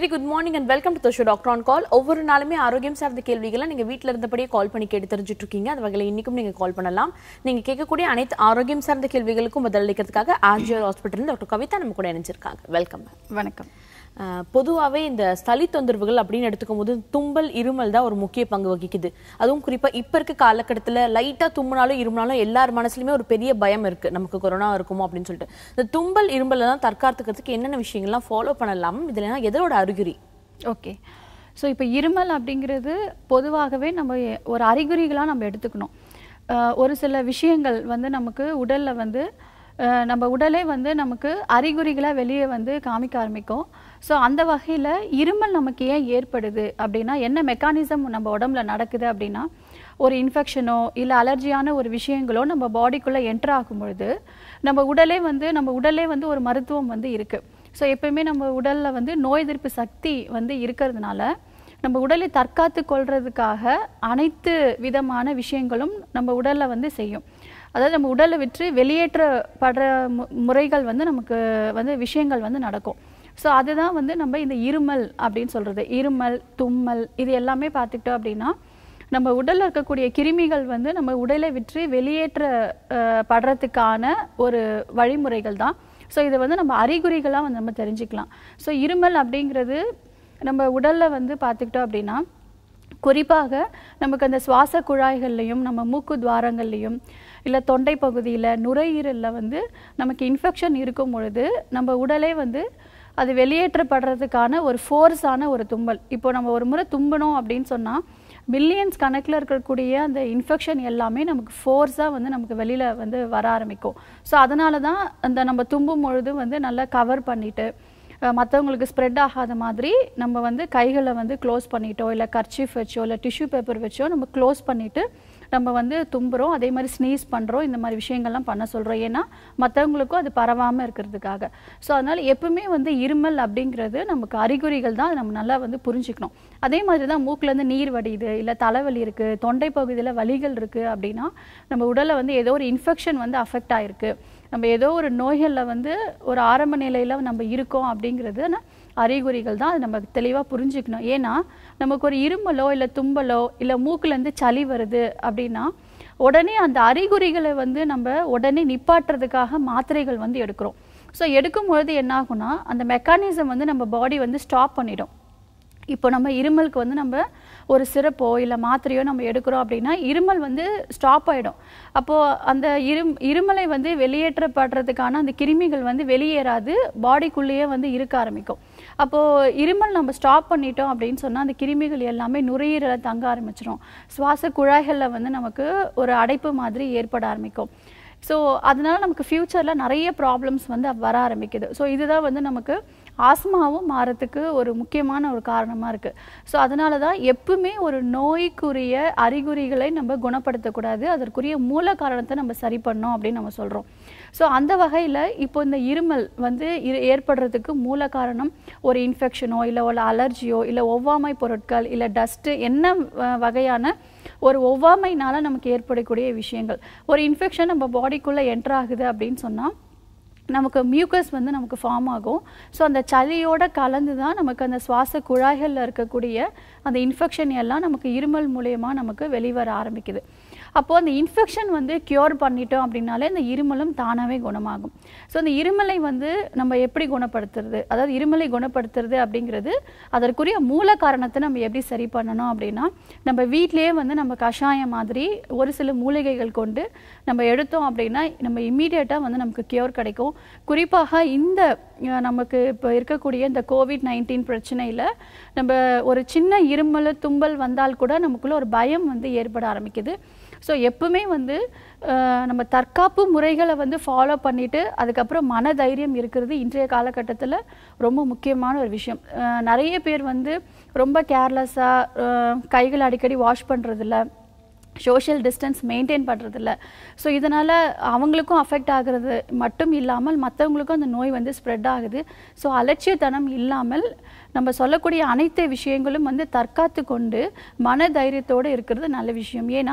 Very good morning and welcome to show doctor on call ஒவ்வொரு நாளுமே ஆரோக்கியம் சார்ந்த கேள்விகளை நீங்க வீட்ல இருந்தபடியே கால் பண்ணி கேட்டு தெரிஞ்சுட்டு இருக்கீங்க அது வகையில் இன்னைக்கும் நீங்க கால் பண்ணலாம் நீங்க கேட்கக்கூடிய அனைத்து ஆரோக்கியம் சார்ந்த கேள்விகளுக்கும் பதிலளிக்கிறதுக்காக ஆர்ஜிஆர் ஹாஸ்பிட்டல் டாக்டர் கவிதா நம்ம கூட இணைஞ்சிருக்காங்க வெல்கம் வணக்கம் பொதுவாகவே இந்த சளி தொந்தரவுகள் அப்படின்னு எடுத்துக்கும் போது தும்பல் இருமல் தான் ஒரு முக்கிய பங்கு வகிக்குது அதுவும் குறிப்பா இப்ப இருக்க காலகட்டத்தில் லைட்டா தும்முனாலும் இருமுனாலும் எல்லார் மனசுலயுமே ஒரு பெரிய பயம் இருக்கு நமக்கு கொரோனா இருக்குமோ அப்படின்னு சொல்லிட்டு இந்த தும்பல் இருமல் எல்லாம் தற்காத்துக்கிறதுக்கு என்னென்ன விஷயங்கள்லாம் ஃபாலோ பண்ணலாம் இதுல எதோட அறிகுறி ஓகே ஸோ இப்போ இருமல் அப்படிங்கிறது பொதுவாகவே நம்ம எ- ஒரு அறிகுறிகளாக நம்ம எடுத்துக்கணும் அஹ் ஒரு சில விஷயங்கள் வந்து நமக்கு உடலில் வந்து அஹ் நம்ம உடலே வந்து நமக்கு அறிகுறிகளை வெளியே வந்து காமிக்க ஆரம்பிக்கும் ஸோ அந்த வகையில் இருமல் நமக்கு ஏன் ஏற்படுது அப்படின்னா என்ன மெக்கானிசம் நம்ம உடம்புல நடக்குது அப்படின்னா ஒரு இன்ஃபெக்ஷனோ இல்லை அலர்ஜியான ஒரு விஷயங்களோ நம்ம பாடிக்குள்ளே என்டர் ஆகும் பொழுது நம்ம உடலே வந்து நம்ம உடலே வந்து ஒரு மருத்துவம் வந்து இருக்குது ஸோ எப்பயுமே நம்ம உடலில் வந்து நோய் எதிர்ப்பு சக்தி வந்து இருக்கிறதுனால நம்ம உடலை தற்காத்து கொள்றதுக்காக அனைத்து விதமான விஷயங்களும் நம்ம உடலில் வந்து செய்யும் அதாவது நம்ம உடலை விட்டு வெளியேற்றப்படுற மு முறைகள் வந்து நமக்கு வந்து விஷயங்கள் வந்து நடக்கும் ஸோ அதுதான் வந்து நம்ம இந்த இருமல் அப்படின்னு சொல்கிறது இருமல் தும்மல் இது எல்லாமே பார்த்துக்கிட்டோம் அப்படின்னா நம்ம உடல்ல இருக்கக்கூடிய கிருமிகள் வந்து நம்ம உடலை விற்று வெளியேற்ற அஹ், படுறதுக்கான ஒரு வழிமுறைகள் தான் ஸோ இதை வந்து நம்ம அறிகுறிகளாக வந்து நம்ம தெரிஞ்சுக்கலாம் ஸோ இருமல் அப்படிங்கிறது நம்ம உடல்ல வந்து பார்த்துக்கிட்டோம் அப்படின்னா குறிப்பாக நமக்கு அந்த சுவாச குழாய்கள்லையும் நம்ம மூக்கு துவாரங்கள்லையும் இல்லை தொண்டை பகுதியில் நுரையீரலில் வந்து நமக்கு இன்ஃபெக்ஷன் இருக்கும் பொழுது நம்ம உடலே வந்து அது வெளியேற்றப்படுறதுக்கான ஒரு ஃபோர்ஸான ஒரு தும்பல் இப்போ நம்ம ஒரு முறை தும்பணும் அப்படின்னு சொன்னால் மில்லியன்ஸ் கணக்கில் இருக்கக்கூடிய அந்த இன்ஃபெக்ஷன் எல்லாமே நமக்கு ஃபோர்ஸாக வந்து நமக்கு வெளியில் வந்து வர ஆரம்பிக்கும் ஸோ அதனால தான் அந்த நம்ம தும்பும் பொழுது வந்து நல்லா கவர் பண்ணிட்டு மற்றவங்களுக்கு ஸ்ப்ரெட் ஆகாத மாதிரி நம்ம வந்து கைகளை வந்து க்ளோஸ் பண்ணிட்டோ இல்லை கர்ச்சீஃப் வச்சோ இல்லை டிஷ்யூ பேப்பர் வச்சோ நம்ம க்ளோஸ் பண்ணிட்டு நம்ம வந்து தும்புறோம் அதே மாதிரி ஸ்னீஸ் பண்ணுறோம் இந்த மாதிரி விஷயங்கள்லாம் பண்ண சொல்கிறோம் ஏன்னா மற்றவங்களுக்கும் அது பரவாமல் இருக்கிறதுக்காக ஸோ அதனால் எப்பவுமே வந்து இருமல் அப்படிங்கிறது நமக்கு அறிகுறிகள் தான் அதை நம்ம நல்லா வந்து புரிஞ்சுக்கணும் அதே மாதிரி தான் மூக்குலேருந்து நீர் வடியுது இல்லை தலைவலி இருக்குது தொண்டை பகுதியில் வலிகள் இருக்குது அப்படின்னா நம்ம உடலில் வந்து ஏதோ ஒரு இன்ஃபெக்ஷன் வந்து அஃபெக்ட் ஆயிருக்கு நம்ம ஏதோ ஒரு நோய்களில் வந்து ஒரு ஆரம்ப நிலையில் நம்ம இருக்கோம் அப்படிங்கிறது ந- அறிகுறிகள் தான் அது நம்ம தெளிவாக புரிஞ்சுக்கணும் ஏன்னா நமக்கு ஒரு இருமலோ இல்லை தும்பலோ இல்லை மூக்குலேருந்து சளி வருது அப்படின்னா உடனே அந்த அறிகுறிகளை வந்து நம்ம உடனே நிப்பாட்டுறதுக்காக மாத்திரைகள் வந்து எடுக்கிறோம் ஸோ எடுக்கும் பொழுது என்ன ஆகும்னா அந்த மெக்கானிசம் வந்து நம்ம பாடி வந்து ஸ்டாப் பண்ணிடும் இப்போ நம்ம இருமலுக்கு வந்து நம்ம ஒரு சிறப்போ இல்லை மாத்திரையோ நம்ம எடுக்கிறோம் அப்படின்னா இருமல் வந்து ஸ்டாப் ஆகிடும் அப்போது அந்த இரும் இருமலை வந்து வெளியேற்றப்படுறதுக்கான அந்த கிருமிகள் வந்து வெளியேறாது பாடிக்குள்ளேயே வந்து இருக்க ஆரம்பிக்கும் அப்போது இருமல் நம்ம ஸ்டாப் பண்ணிட்டோம் அப்படின்னு சொன்னால் அந்த கிருமிகள் எல்லாமே நுரையீரலை தங்க ஆரம்பிச்சிடும் சுவாச குழாய்களில் வந்து நமக்கு ஒரு அடைப்பு மாதிரி ஏற்பட ஆரம்பிக்கும் ஸோ அதனால நமக்கு ஃப்யூச்சரில் நிறைய ப்ராப்ளம்ஸ் வந்து வர ஆரம்பிக்குது ஸோ இதுதான் வந்து நமக்கு ஆஸ்மாவும் மாறத்துக்கு ஒரு முக்கியமான ஒரு காரணமாக இருக்குது ஸோ அதனால தான் எப்பவுமே ஒரு நோய்க்குரிய அறிகுறிகளை நம்ம குணப்படுத்தக்கூடாது அதற்குரிய மூல காரணத்தை நம்ம சரி பண்ணோம் அப்படின்னு நம்ம சொல்கிறோம் ஸோ அந்த வகையில் இப்போ இந்த இருமல் வந்து இரு- ஏற்படுறதுக்கு மூல காரணம் ஒரு இன்ஃபெக்ஷனோ இல்லை ஒரு அலர்ஜியோ இல்லை ஒவ்வாமை பொருட்கள் இல்லை டஸ்ட்டு என்ன வ- வகையான ஒரு ஒவ்வாமைனால நமக்கு ஏற்படக்கூடிய விஷயங்கள் ஒரு இன்ஃபெக்ஷன் நம்ம பாடிக்குள்ளே என்டர் ஆகுது அப்படின்னு சொன்னால் நமக்கு மியூக்கஸ் வந்து நமக்கு ஃபார்ம் ஆகும் ஸோ அந்த சளியோட கலந்து தான் நமக்கு அந்த சுவாச குழாய்களில் இருக்கக்கூடிய அந்த இன்ஃபெக்ஷன் எல்லாம் நமக்கு இருமல் மூலயமா நமக்கு வெளிவர ஆரம்பிக்குது அப்போது அந்த இன்ஃபெக்ஷன் வந்து க்யூர் பண்ணிட்டோம் அப்படின்னாலே அந்த இருமலும் தானாகவே குணமாகும் ஸோ அந்த இருமலை வந்து நம்ம எப்படி குணப்படுத்துறது அதாவது இருமலை குணப்படுத்துறது அப்படிங்கிறது அதற்குரிய மூல காரணத்தை நம்ம எப்படி சரி பண்ணணும் அப்படின்னா நம்ம வீட்டிலேயே வந்து நம்ம கஷாயம் மாதிரி ஒரு சில மூலிகைகள் கொண்டு நம்ம எடுத்தோம் அப்படின்னா நம்ம இம்மீடியட்டாக வந்து நமக்கு கியூர் கிடைக்கும் குறிப்பாக இந்த அஹ், நமக்கு இப்போ இருக்கக்கூடிய இந்த கோவிட் நைன்டீன் பிரச்சனையில் நம்ம ஒரு சின்ன இருமல் தும்பல் வந்தால் கூட நமக்குள்ள ஒரு பயம் வந்து ஏற்பட ஆரம்பிக்குது ஸோ எப்பவுமே வந்து அஹ், நம்ம தற்காப்பு முறைகளை வந்து ஃபாலோ பண்ணிட்டு அதுக்கப்புறம் மன தைரியம் இருக்கிறது இன்றைய காலகட்டத்தில் ரொம்ப முக்கியமான ஒரு விஷயம் அஹ், நிறைய பேர் வந்து ரொம்ப கேர்லெஸ்ஸாக கைகளை அடிக்கடி வாஷ் பண்ணுறதில்ல சோஷியல் டிஸ்டன்ஸ் மெயின்டைன் பண்ணுறதில்ல ஸோ இதனால் அவங்களுக்கும் அஃபெக்ட் ஆகிறது மட்டும் இல்லாமல் மற்றவங்களுக்கும் அந்த நோய் வந்து ஸ்ப்ரெட் ஆகுது ஸோ அலட்சியத்தனம் இல்லாமல் நம்ம சொல்லக்கூடிய அனைத்து விஷயங்களும் வந்து தற்காத்து கொண்டு மன தைரியத்தோடு இருக்கிறது நல்ல விஷயம் ஏன்னா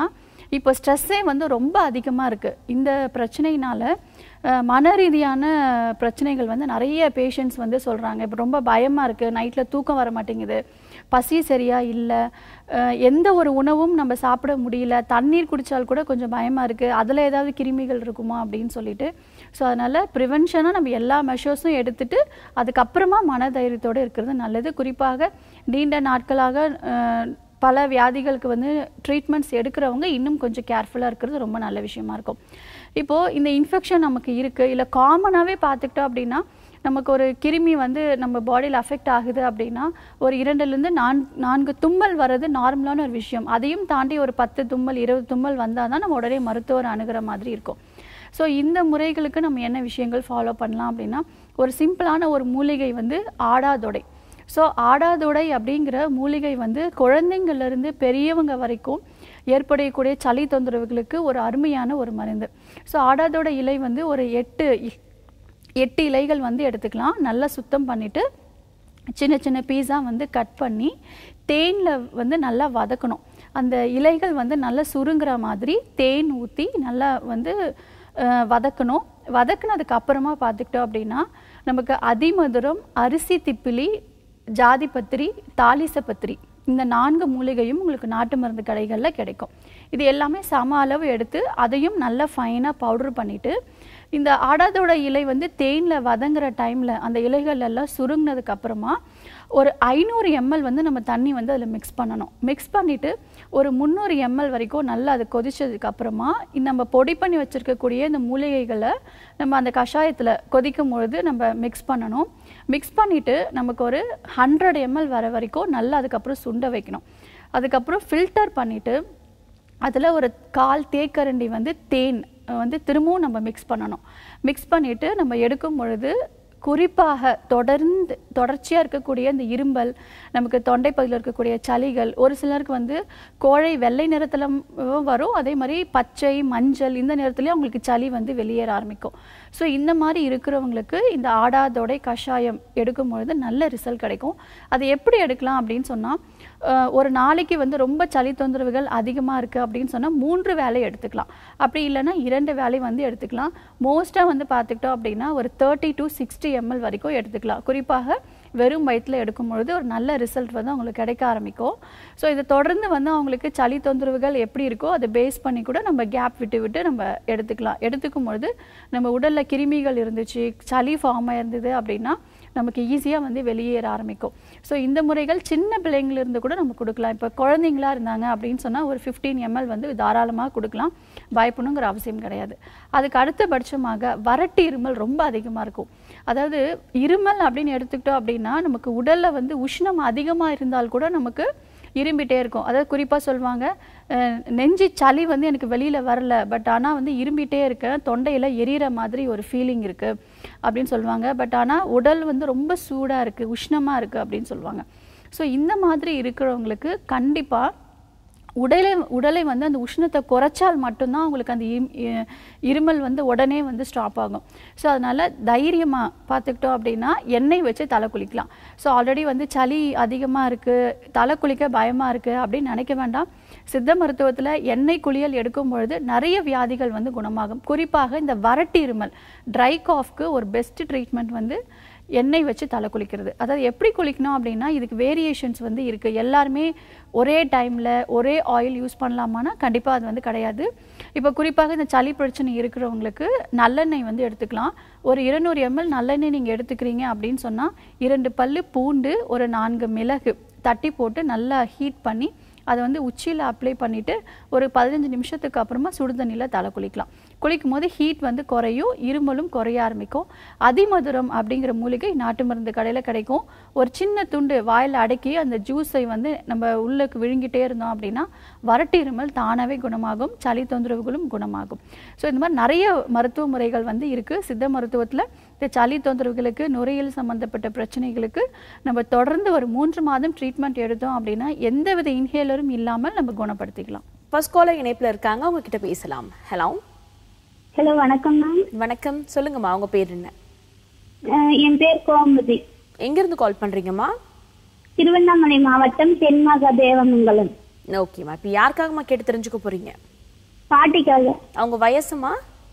இப்போ ஸ்ட்ரெஸ்ஸே வந்து ரொம்ப அதிகமாக இருக்குது இந்த பிரச்சனையினால அஹ், மன ரீதியான பிரச்சனைகள் வந்து நிறைய பேஷண்ட்ஸ் வந்து சொல்கிறாங்க இப்போ ரொம்ப பயமாக இருக்குது நைட்டில் தூக்கம் வர மாட்டேங்குது பசி சரியா இல்லை எந்த ஒரு உணவும் நம்ம சாப்பிட முடியல தண்ணீர் குடித்தால் கூட கொஞ்சம் பயமாக இருக்குது அதில் ஏதாவது கிருமிகள் இருக்குமா அப்படின்னு சொல்லிட்டு ஸோ அதனால் ப்ரிவென்ஷனாக நம்ம எல்லா மெஷர்ஸும் எடுத்துட்டு அதுக்கப்புறமா மனதைரியத்தோடு இருக்கிறது நல்லது குறிப்பாக நீண்ட நாட்களாக அஹ், பல வியாதிகளுக்கு வந்து ட்ரீட்மெண்ட்ஸ் எடுக்கிறவங்க இன்னும் கொஞ்சம் கேர்ஃபுல்லாக இருக்கிறது ரொம்ப நல்ல விஷயமா இருக்கும் இப்போது இந்த இன்ஃபெக்ஷன் நமக்கு இருக்குது இல்லை காமனாகவே பார்த்துக்கிட்டோம் அப்படின்னா நமக்கு ஒரு கிருமி வந்து நம்ம பாடியில் அஃபெக்ட் ஆகுது அப்படின்னா ஒரு இரண்டுலேருந்து நான் நான்கு தும்மல் வர்றது நார்மலான ஒரு விஷயம் அதையும் தாண்டி ஒரு பத்து தும்மல் இருபது தும்மல் வந்தால் தான் நம்ம உடனே மருத்துவர் அணுகிற மாதிரி இருக்கும் ஸோ இந்த முறைகளுக்கு நம்ம என்ன விஷயங்கள் ஃபாலோ பண்ணலாம் அப்படின்னா ஒரு சிம்பிளான ஒரு மூலிகை வந்து ஆடாதொடை ஸோ ஆடாதொடை அப்படிங்கிற மூலிகை வந்து குழந்தைங்கள்லேருந்து பெரியவங்க வரைக்கும் ஏற்படக்கூடிய சளி தொந்தரவுகளுக்கு ஒரு அருமையான ஒரு மருந்து ஸோ ஆடாதொடை இலை வந்து ஒரு எட்டு இ- எட்டு இலைகள் வந்து எடுத்துக்கலாம் நல்லா சுத்தம் பண்ணிவிட்டு சின்ன சின்ன பீஸாக வந்து கட் பண்ணி தேனில் வந்து நல்லா வதக்கணும் அந்த இலைகள் வந்து நல்லா சுருங்குற மாதிரி தேன் ஊற்றி நல்லா வந்து அஹ், வதக்கணும் வதக்குனதுக்கு அப்புறமா பார்த்துக்கிட்டோம் அப்படின்னா நமக்கு அதிமதுரம் அரிசி திப்பிலி ஜாதிபத்திரி தாலிசப்பத்திரி இந்த நான்கு மூலிகையும் உங்களுக்கு நாட்டு மருந்து கடைகளில் கிடைக்கும் இது எல்லாமே சம அளவு எடுத்து அதையும் நல்லா ஃபைனாக பவுடர் பண்ணிவிட்டு இந்த ஆடாதோட இலை வந்து தேனில் வதங்குற டைமில் அந்த இலைகள் எல்லாம் சுருங்கினதுக்கு அப்புறமா ஒரு ஐநூறு எம்எல் வந்து நம்ம தண்ணி வந்து அதில் மிக்ஸ் பண்ணணும் மிக்ஸ் பண்ணிவிட்டு ஒரு முந்நூறு எம்எல் வரைக்கும் நல்லா அது கொதிச்சதுக்கு அப்புறமா இந்த நம்ம பொடி பண்ணி வச்சுருக்கக்கூடிய இந்த மூலிகைகளை நம்ம அந்த கஷாயத்தில் கொதிக்கும் பொழுது நம்ம மிக்ஸ் பண்ணணும் மிக்ஸ் பண்ணிவிட்டு நமக்கு ஒரு ஹண்ட்ரட் எம்எல் வர வரைக்கும் நல்லா அதுக்கப்புறம் சுண்ட வைக்கணும் அதுக்கப்புறம் ஃபில்டர் பண்ணிவிட்டு அதில் ஒரு கால் தேக்கரண்டி வந்து தேன் அஹ், வந்து திரும்பவும் நம்ம மிக்ஸ் பண்ணணும் மிக்ஸ் பண்ணிவிட்டு நம்ம எடுக்கும் பொழுது குறிப்பாக தொடர்ந்து தொடர்ச்சியாக இருக்கக்கூடிய இந்த இரும்பல் நமக்கு தொண்டை பகுதியில் இருக்கக்கூடிய சளிகள் ஒரு சிலருக்கு வந்து கோழை வெள்ளை நிறத்தில் வரும் அதே மாதிரி பச்சை மஞ்சள் இந்த நிறத்துலையும் அவங்களுக்கு சளி வந்து வெளியேற ஆரம்பிக்கும் ஸோ இந்த மாதிரி இருக்கிறவங்களுக்கு இந்த ஆடாதொடை கஷாயம் எடுக்கும் பொழுது நல்ல ரிசல்ட் கிடைக்கும் அது எப்படி எடுக்கலாம் அப்படின்னு சொன்னால் ஒரு நாளைக்கு வந்து ரொம்ப சளி தொந்தரவுகள் அதிகமாக இருக்குது அப்படின்னு சொன்னால் மூன்று வேலை எடுத்துக்கலாம் அப்படி இல்லைன்னா இரண்டு வேலை வந்து எடுத்துக்கலாம் மோஸ்ட்டாக வந்து பார்த்துக்கிட்டோம் அப்படின்னா ஒரு தேர்ட்டி டு சிக்ஸ்டி எம்எல் வரைக்கும் எடுத்துக்கலாம் குறிப்பாக வெறும் வயிற்றில் எடுக்கும் பொழுது ஒரு நல்ல ரிசல்ட் வந்து அவங்களுக்கு கிடைக்க ஆரம்பிக்கும் ஸோ இதை தொடர்ந்து வந்து அவங்களுக்கு சளி தொந்தரவுகள் எப்படி இருக்கோ அதை பேஸ் பண்ணி கூட நம்ம கேப் விட்டு விட்டு நம்ம எடுத்துக்கலாம் எடுத்துக்கும் பொழுது நம்ம உடலில் கிருமிகள் இருந்துச்சு சளி ஃபார்ம் ஆயிருந்தது அப்படின்னா நமக்கு ஈஸியாக வந்து வெளியேற ஆரம்பிக்கும் ஸோ இந்த முறைகள் சின்ன பிள்ளைங்களிருந்து கூட நம்ம கொடுக்கலாம் இப்போ குழந்தைங்களா இருந்தாங்க அப்படின்னு சொன்னால் ஒரு ஃபிஃப்டீன் எம்எல் வந்து தாராளமாக கொடுக்கலாம் பயப்படணுங்கிற அவசியம் கிடையாது அதுக்கு அடுத்தபட்சமாக வறட்டு இருமல் ரொம்ப அதிகமாக இருக்கும் அதாவது இருமல் அப்படின்னு எடுத்துக்கிட்டோம் அப்படின்னா நமக்கு உடலில் வந்து உஷ்ணம் அதிகமாக இருந்தால் கூட நமக்கு இரும்பிட்டே இருக்கும் அதாவது குறிப்பாக சொல்லுவாங்க அஹ், நெஞ்சு சளி வந்து எனக்கு வெளியில் வரல பட் ஆனால் வந்து இரும்பிட்டே இருக்கேன் தொண்டையில் எரியிற மாதிரி ஒரு ஃபீலிங் இருக்குது அப்படின்னு சொல்லுவாங்க பட் ஆனால் உடல் வந்து ரொம்ப சூடாக இருக்குது உஷ்ணமாக இருக்குது அப்படின்னு சொல்லுவாங்க ஸோ இந்த மாதிரி இருக்கிறவங்களுக்கு கண்டிப்பாக உடலை உடலை வந்து அந்த உஷ்ணத்தை குறைச்சால் மட்டும்தான் அவங்களுக்கு அந்த இம்- இ- இருமல் வந்து உடனே வந்து ஸ்டாப் ஆகும் ஸோ அதனால் தைரியமாக பார்த்துக்கிட்டோம் அப்படின்னா எண்ணெய் வச்சு தலை குளிக்கலாம் ஸோ ஆல்ரெடி வந்து சளி அதிகமாக இருக்குது தலை குளிக்க பயமாக இருக்குது அப்படின்னு நினைக்க வேண்டாம் சித்த மருத்துவத்தில் எண்ணெய் குளியல் எடுக்கும் பொழுது நிறைய வியாதிகள் வந்து குணமாகும் குறிப்பாக இந்த வறட்டு இருமல் ட்ரை காஃப்க்கு ஒரு பெஸ்ட் ட்ரீட்மெண்ட் வந்து எண்ணெய் வச்சு தலை குளிக்கிறது அதாவது எப்படி குளிக்கணும் அப்படின்னா இதுக்கு வேரியேஷன்ஸ் வந்து இருக்குது எல்லாருமே ஒரே டைமில் ஒரே ஆயில் யூஸ் பண்ணலாமான்னா கண்டிப்பாக அது வந்து கிடையாது இப்போ குறிப்பாக இந்த சளி பிரச்சனை இருக்கிறவங்களுக்கு நல்லெண்ணெய் வந்து எடுத்துக்கலாம் ஒரு இருநூறு எம்எல் நல்லெண்ணெய் நீங்கள் எடுத்துக்கிறீங்க அப்படின்னு சொன்னால் இரண்டு பல்லு பூண்டு ஒரு நான்கு மிளகு தட்டி போட்டு நல்லா ஹீட் பண்ணி அதை வந்து உச்சியில் அப்ளை பண்ணிவிட்டு ஒரு பதினஞ்சு நிமிஷத்துக்கு அப்புறமா சுடு தண்ணியில் தலை குளிக்கலாம் குளிக்கும் போது ஹீட் வந்து குறையும் இருமலும் குறைய ஆரம்பிக்கும் அதிமதுரம் அப்படிங்கிற மூலிகை நாட்டு மருந்து கடையில் கிடைக்கும் ஒரு சின்ன துண்டு வாயில் அடக்கி அந்த ஜூஸை வந்து நம்ம உள்ளுக்கு விழுங்கிட்டே இருந்தோம் அப்படின்னா வறட்டு இருமல் தானாகவே குணமாகும் சளி தொந்தரவுகளும் குணமாகும் ஸோ இந்த மாதிரி நிறைய மருத்துவ முறைகள் வந்து இருக்குது சித்த மருத்துவத்தில் இந்த சளி தொந்தரவுகளுக்கு நுரையீரல் சம்பந்தப்பட்ட பிரச்சனைகளுக்கு நம்ம தொடர்ந்து ஒரு மூன்று மாதம் ட்ரீட்மெண்ட் எடுத்தோம் அப்படின்னா எந்தவித இன்ஹேலரும் இல்லாமல் நம்ம குணப்படுத்திக்கலாம் ஃபர்ஸ்ட் காலர் இணைப்புல இருக்காங்க அவங்க கிட்ட பேசலாம் ஹலோ ஹலோ வணக்கம் மேம் வணக்கம் சொல்லுங்கம்மா உங்க பேர் என்ன அஹ் என் பேர் கோமதி எங்க இருந்து கால் பண்றீங்கம்மா திருவண்ணாமலை மாவட்டம் தென்மகா தேவமங்கலம் ஓகேம்மா இப்போ யாருக்காகம்மா கேட்டு தெரிஞ்சுக்க போறீங்க பாட்டிக்காக அவங்க வயசுமா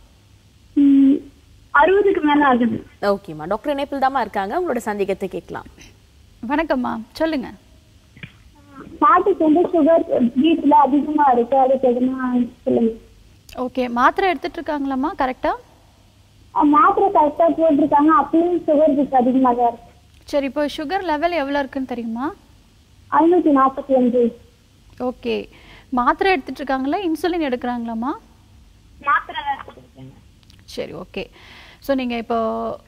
ம், அறுபதுக்கு மேல ஆகுது ஓகேம்மா டாக்டர் இணைப்பில் தாம்மா இருக்காங்க உங்களோட சந்தேகத்தை கேட்கலாம் வணக்கம்மா சொல்லுங்க பாட்டிக்கு வந்து சுகர் வீட்டுல அதிகமா இருக்கு அதுக்கு எதுனா சொல்லுங்க ஓகே மாத்திரை எடுத்துட்டு இருக்காங்களாம்மா கரெக்டா அஹ் மாத்திரை கரெக்டா போட்டிருக்காங்க அப்பயும் சுகர் வீட்டு அதிகமா தான் இருக்கு சரி இப்போ சுகர் லெவல் எவ்வளோ இருக்குன்னு தெரியுமா ஐநூத்தி நாற்பத்தி அஞ்சு ஓகே மாத்திரை எடுத்துட்டு இருக்காங்களா இன்சுலின் எடுக்கிறாங்களாம்மா மாத்திரை தான் எடுத்துருக்கேன். சரி ஓகே ஸோ நீங்கள் இப்போ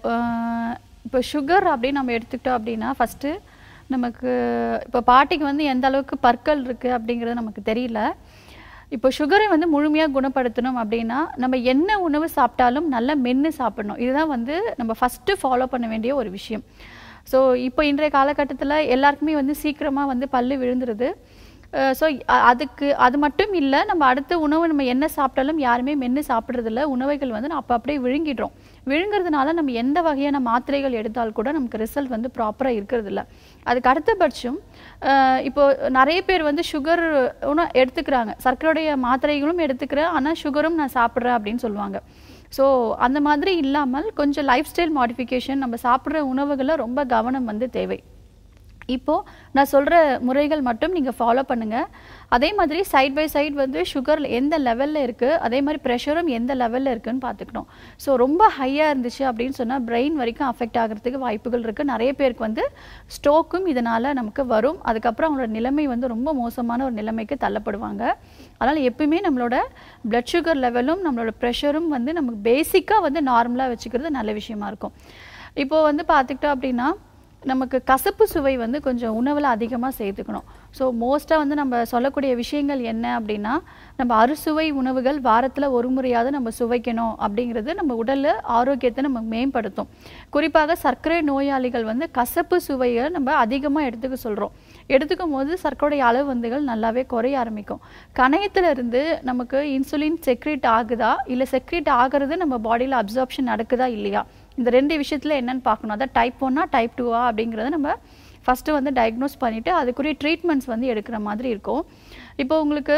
அஹ், இப்போ சுகர் அப்படின்னு நம்ம எடுத்துக்கிட்டோம் அப்படின்னா ஃபஸ்ட்டு நமக்கு இப்போ பாட்டிக்கு வந்து எந்த அளவுக்கு பற்கள் இருக்குது அப்படிங்கிறது நமக்கு தெரியல இப்போ சுகரை வந்து முழுமையாக குணப்படுத்தணும் அப்படின்னா நம்ம என்ன உணவு சாப்பிட்டாலும் நல்லா மென்று சாப்பிடணும் இதுதான் வந்து நம்ம ஃபஸ்ட்டு ஃபாலோ பண்ண வேண்டிய ஒரு விஷயம் ஸோ இப்போ இன்றைய காலகட்டத்தில் எல்லாருக்குமே வந்து சீக்கிரமாக வந்து பல்லு விழுந்துருது ஸோ அதுக்கு அது மட்டும் இல்லை நம்ம அடுத்த உணவு நம்ம என்ன சாப்பிட்டாலும் யாருமே மென்று சாப்பிட்றதில்ல உணவுகள் வந்து நம்ம அப்போ அப்படியே விழுங்கிடுறோம் விழுங்குறதுனால நம்ம எந்த வகையான மாத்திரைகள் எடுத்தால் கூட நமக்கு ரிசல்ட் வந்து ப்ராப்பராக இருக்கிறதில்ல அதுக்கு அடுத்தபட்சம் அஹ், இப்போ நிறைய பேர் வந்து சுகர் உணவு எடுத்துக்கிறாங்க சர்க்கரையுடைய மாத்திரைகளும் எடுத்துக்கிறேன் ஆனால் சுகரும் நான் சாப்பிட்றேன் அப்படின்னு சொல்லுவாங்க ஸோ அந்த மாதிரி இல்லாமல் கொஞ்சம் லைஃப் ஸ்டைல் மாடிஃபிகேஷன் நம்ம சாப்பிட்ற உணவுகளில் ரொம்ப கவனம் வந்து தேவை இப்போ நான் சொல்கிற முறைகள் மட்டும் நீங்கள் ஃபாலோ பண்ணுங்கள் அதே மாதிரி சைட் பை சைடு வந்து சுகர் எந்த லெவலில் இருக்குது அதே மாதிரி ப்ரெஷரும் எந்த லெவலில் இருக்குன்னு பார்த்துக்கணும் ஸோ ரொம்ப ஹையாக இருந்துச்சு அப்படின்னு சொன்னால் பிரெயின் வரைக்கும் அஃபெக்ட் ஆகிறதுக்கு வாய்ப்புகள் இருக்குது நிறைய பேருக்கு வந்து ஸ்ட்ரோக்கும் இதனால் நமக்கு வரும் அதுக்கப்புறம் அவங்களோட நிலைமை வந்து ரொம்ப மோசமான ஒரு நிலைமைக்கு தள்ளப்படுவாங்க அதனால் எப்பயுமே நம்மளோட பிளட் சுகர் லெவலும் நம்மளோட ப்ரெஷரும் வந்து நமக்கு பேசிக்காக வந்து நார்மலாக வச்சுக்கிறது நல்ல விஷயமா இருக்கும் இப்போ வந்து பார்த்துக்கிட்டோம் அப்படின்னா நமக்கு கசப்பு சுவை வந்து கொஞ்சம் உணவில் அதிகமாக சேர்த்துக்கணும் ஸோ மோஸ்ட்டாக வந்து நம்ம சொல்லக்கூடிய விஷயங்கள் என்ன அப்படின்னா நம்ம அறுசுவை உணவுகள் வாரத்தில் ஒரு முறையாவது நம்ம சுவைக்கணும் அப்படிங்கிறது நம்ம உடலில் ஆரோக்கியத்தை நம்ம மேம்படுத்தும் குறிப்பாக சர்க்கரை நோயாளிகள் வந்து கசப்பு சுவையை நம்ம அதிகமாக எடுத்துக்க சொல்கிறோம் எடுத்துக்கும் போது சர்க்கரையுடைய அளவு வந்துகள் நல்லாவே குறைய ஆரம்பிக்கும் கணையத்துல இருந்து நமக்கு இன்சுலின் செக்ரேட் ஆகுதா இல்லை செக்ரேட் ஆகிறது நம்ம பாடியில் அப்சார்ப்ஷன் நடக்குதா இல்லையா இந்த ரெண்டு விஷயத்துல என்னன்னு பார்க்கணும் அதான் டைப் ஒன்னா டைப் டூவா அப்படிங்கிறத நம்ம ஃபஸ்ட்டு வந்து டயக்னோஸ் பண்ணிவிட்டு அதுக்குரிய ட்ரீட்மெண்ட்ஸ் வந்து எடுக்கிற மாதிரி இருக்கும் இப்போ உங்களுக்கு